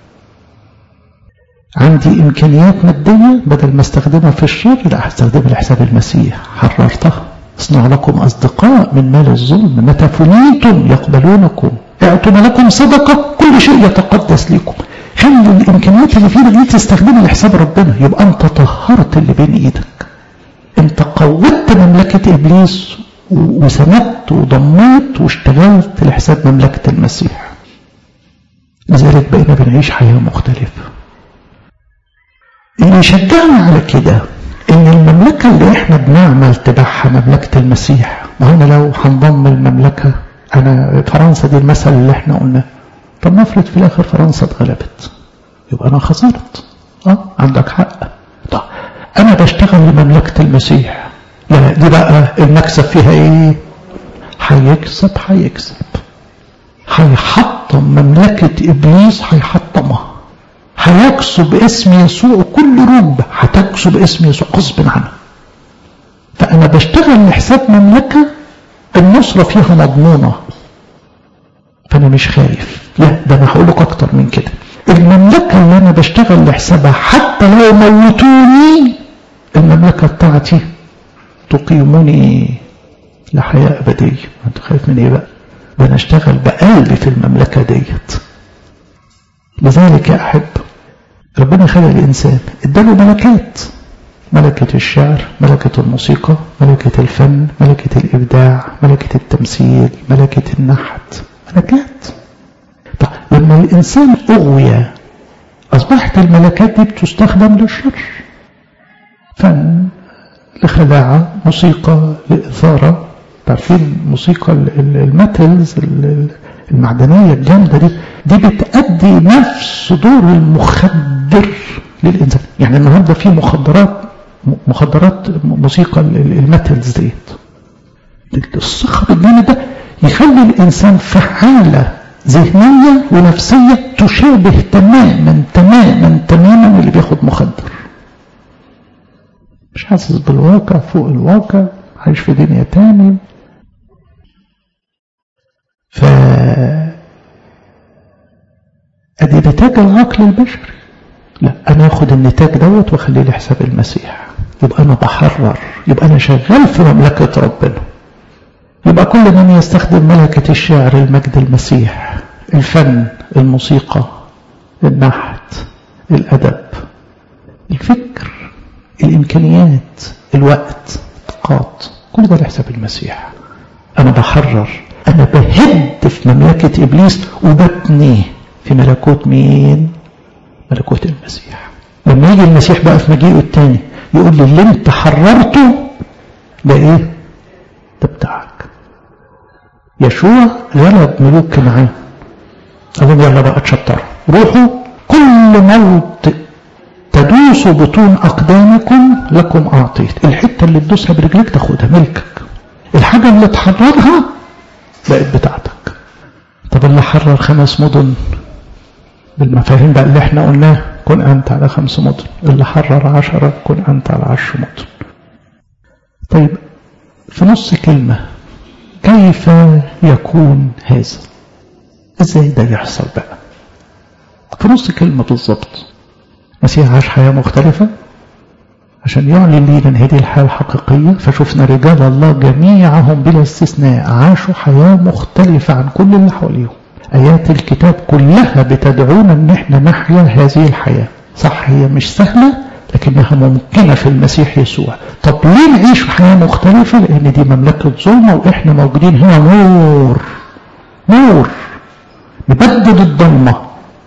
عندي امكانيات ماديه بدل ما استخدمها في الشر لا هستخدمها لحساب المسيح حررتها اصنع لكم اصدقاء من مال الظلم متى فنيتم يقبلونكم اعطوا لكم صدقه كل شيء يتقدس لكم خلي الامكانيات اللي في ايدك دي تستخدمها لحساب ربنا يبقى انت طهرت اللي بين ايدك انت قوت مملكه ابليس وسندت وضميت واشتغلت لحساب مملكه المسيح لذلك بقينا بنعيش حياه مختلفه اللي يشجعنا على كده ان المملكة اللي احنا بنعمل تبعها مملكة المسيح ما انا لو هنضم المملكة انا فرنسا دي المثل اللي احنا قلناه طب نفرض في الاخر فرنسا اتغلبت يبقى انا خسرت اه عندك حق طب انا بشتغل لمملكة المسيح لا دي بقى المكسب فيها ايه هيكسب هيكسب هيحطم مملكة ابليس هيحطمها هيكسو باسم يسوع كل رب هتكسو باسم يسوع غصب عنه فأنا بشتغل لحساب مملكة النصرة فيها مضمونة فأنا مش خايف لا ده أنا هقول لك أكتر من كده المملكة اللي أنا بشتغل لحسابها حتى لو موتوني المملكة بتاعتي تقيمني لحياة أبدية أنت خايف من إيه بقى؟ ده أنا أشتغل بقلبي في المملكة ديت لذلك يا أحب ربنا خلق الإنسان اداله ملكات ملكة الشعر ملكة الموسيقى ملكة الفن ملكة الإبداع ملكة التمثيل ملكة النحت ملكات طب لما الإنسان أغوي أصبحت الملكات دي بتستخدم للشر فن لخداعة موسيقى لإثارة تعرفين موسيقى الميتالز المعدنية الجامدة دي دي بتأدي نفس دور المخدر للإنسان يعني النهاردة في مخدرات مخدرات موسيقى الميتالز ديت الصخر الجامد ده يخلي الإنسان في حالة ذهنية ونفسية تشابه تماما تماما تماما اللي بياخد مخدر مش حاسس بالواقع فوق الواقع عايش في دنيا تاني ف ادي نتاج العقل البشري لا انا اخد النتاج دوت واخليه لحساب المسيح يبقى انا بحرر يبقى انا شغال في مملكه ربنا يبقى كل من يستخدم ملكه الشعر المجد المسيح الفن الموسيقى النحت الادب الفكر الامكانيات الوقت الطاقات كل ده لحساب المسيح انا بحرر أنا بهد في مملكة إبليس وببني في ملكوت مين؟ ملكوت المسيح لما يجي المسيح بقى في مجيئه الثاني يقول لي اللي انت حررته ده ايه؟ ده بتاعك يشوع غلب ملوك كنعان قال لهم يلا بقى اتشطروا روحوا كل موت تدوسوا بطون أقدامكم لكم أعطيت الحتة اللي تدوسها برجلك تاخدها ملكك الحاجة اللي تحررها بقت بتاعتك طب اللي حرر خمس مدن بالمفاهيم بقى اللي احنا قلناه كن أنت على خمس مدن اللي حرر عشرة كن أنت على عشر مدن طيب في نص كلمة كيف يكون هذا ازاي ده يحصل بقى في نص كلمة بالظبط مسيح عاش حياة مختلفة عشان يعلن لينا هذه الحياة الحقيقية فشفنا رجال الله جميعهم بلا استثناء عاشوا حياة مختلفة عن كل اللي حواليهم آيات الكتاب كلها بتدعونا ان احنا نحيا هذه الحياة صح هي مش سهلة لكنها ممكنة في المسيح يسوع طب ليه نعيش في حياة مختلفة لان دي مملكة ظلمة واحنا موجودين هنا نور نور نبدد الضلمة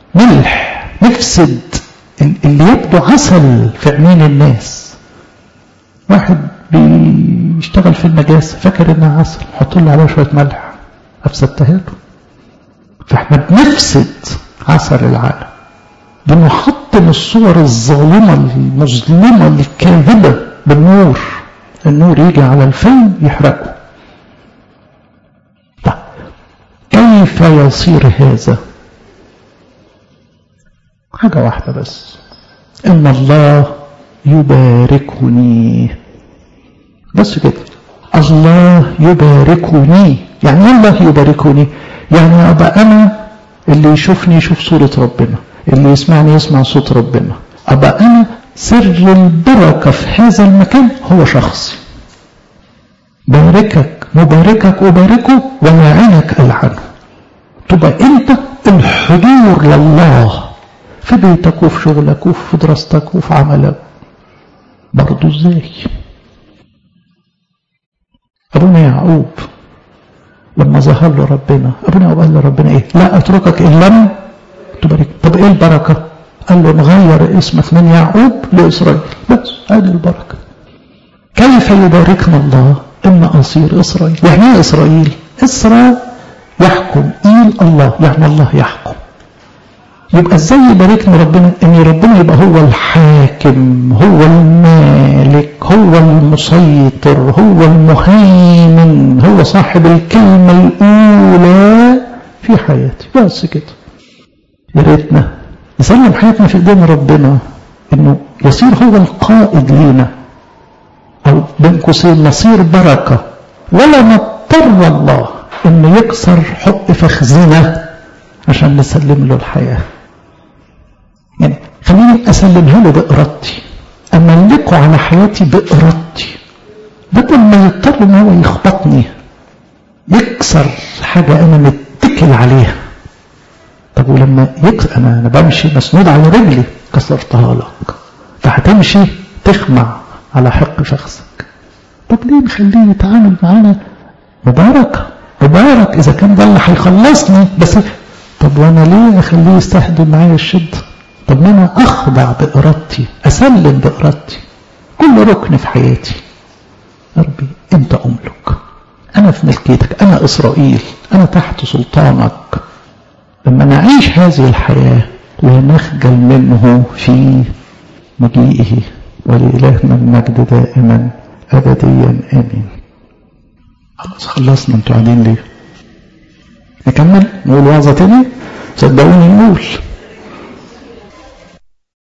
ملح نفسد اللي يبدو عسل في عينين الناس واحد بيشتغل في النجاسة فاكر انها عسل حط له عليها شوية ملح افسدتها له فاحنا بنفسد عسل العالم بنحطم الصور الظالمة المظلمة الكاذبة بالنور النور يجي على الفم يحرقه طيب كيف يصير هذا حاجة واحدة بس إن الله يباركني بس كده الله يباركني يعني الله يباركني يعني أبقى أنا اللي يشوفني يشوف صورة ربنا اللي يسمعني يسمع صوت ربنا أبقى أنا سر البركة في هذا المكان هو شخصي باركك مباركك أباركه ولاعنك ألعنه تبقى أنت الحضور لله في بيتك وفي شغلك وفي دراستك وفي عملك برضه ازاي ابونا يعقوب لما ظهر له ربنا ابونا يعقوب قال لربنا ايه لا اتركك ان لم تبارك طب ايه البركه قال له نغير اسمك من يعقوب لاسرائيل بس ادي البركه كيف يباركنا الله ان اصير اسرائيل يعني ايه اسرائيل اسرى يحكم ايل الله يعني الله يحكم يبقى ازاي يباركني ربنا ان ربنا يبقى هو الحاكم هو المالك هو المسيطر هو المهيمن هو صاحب الكلمة الاولى في حياتي بس كده يا ريتنا نسلم حياتنا في ايدين ربنا انه يصير هو القائد لينا او بين قوسين نصير بركة ولا نضطر الله انه يكسر حق فخذنا عشان نسلم له الحياه يعني خليني أسلمها له بإرادتي أملكه على حياتي بإرادتي بدل ما يضطر إن هو يخبطني يكسر حاجة أنا متكل عليها طب ولما يكسر أنا أنا بمشي مسنود على رجلي كسرتها لك فهتمشي تخمع على حق شخصك طب ليه نخليه يتعامل معانا مبارك مبارك إذا كان ده اللي هيخلصني بس طب وأنا ليه أخليه يستخدم معايا الشدة طب ما انا اخضع بارادتي اسلم بارادتي كل ركن في حياتي يا ربي انت املك انا في ملكيتك انا اسرائيل انا تحت سلطانك لما نعيش هذه الحياه لا نخجل منه في مجيئه ولإلهنا المجد دائما أبديا آمين خلاص خلصنا انتوا قاعدين ليه نكمل نقول وعظة تاني صدقوني نقول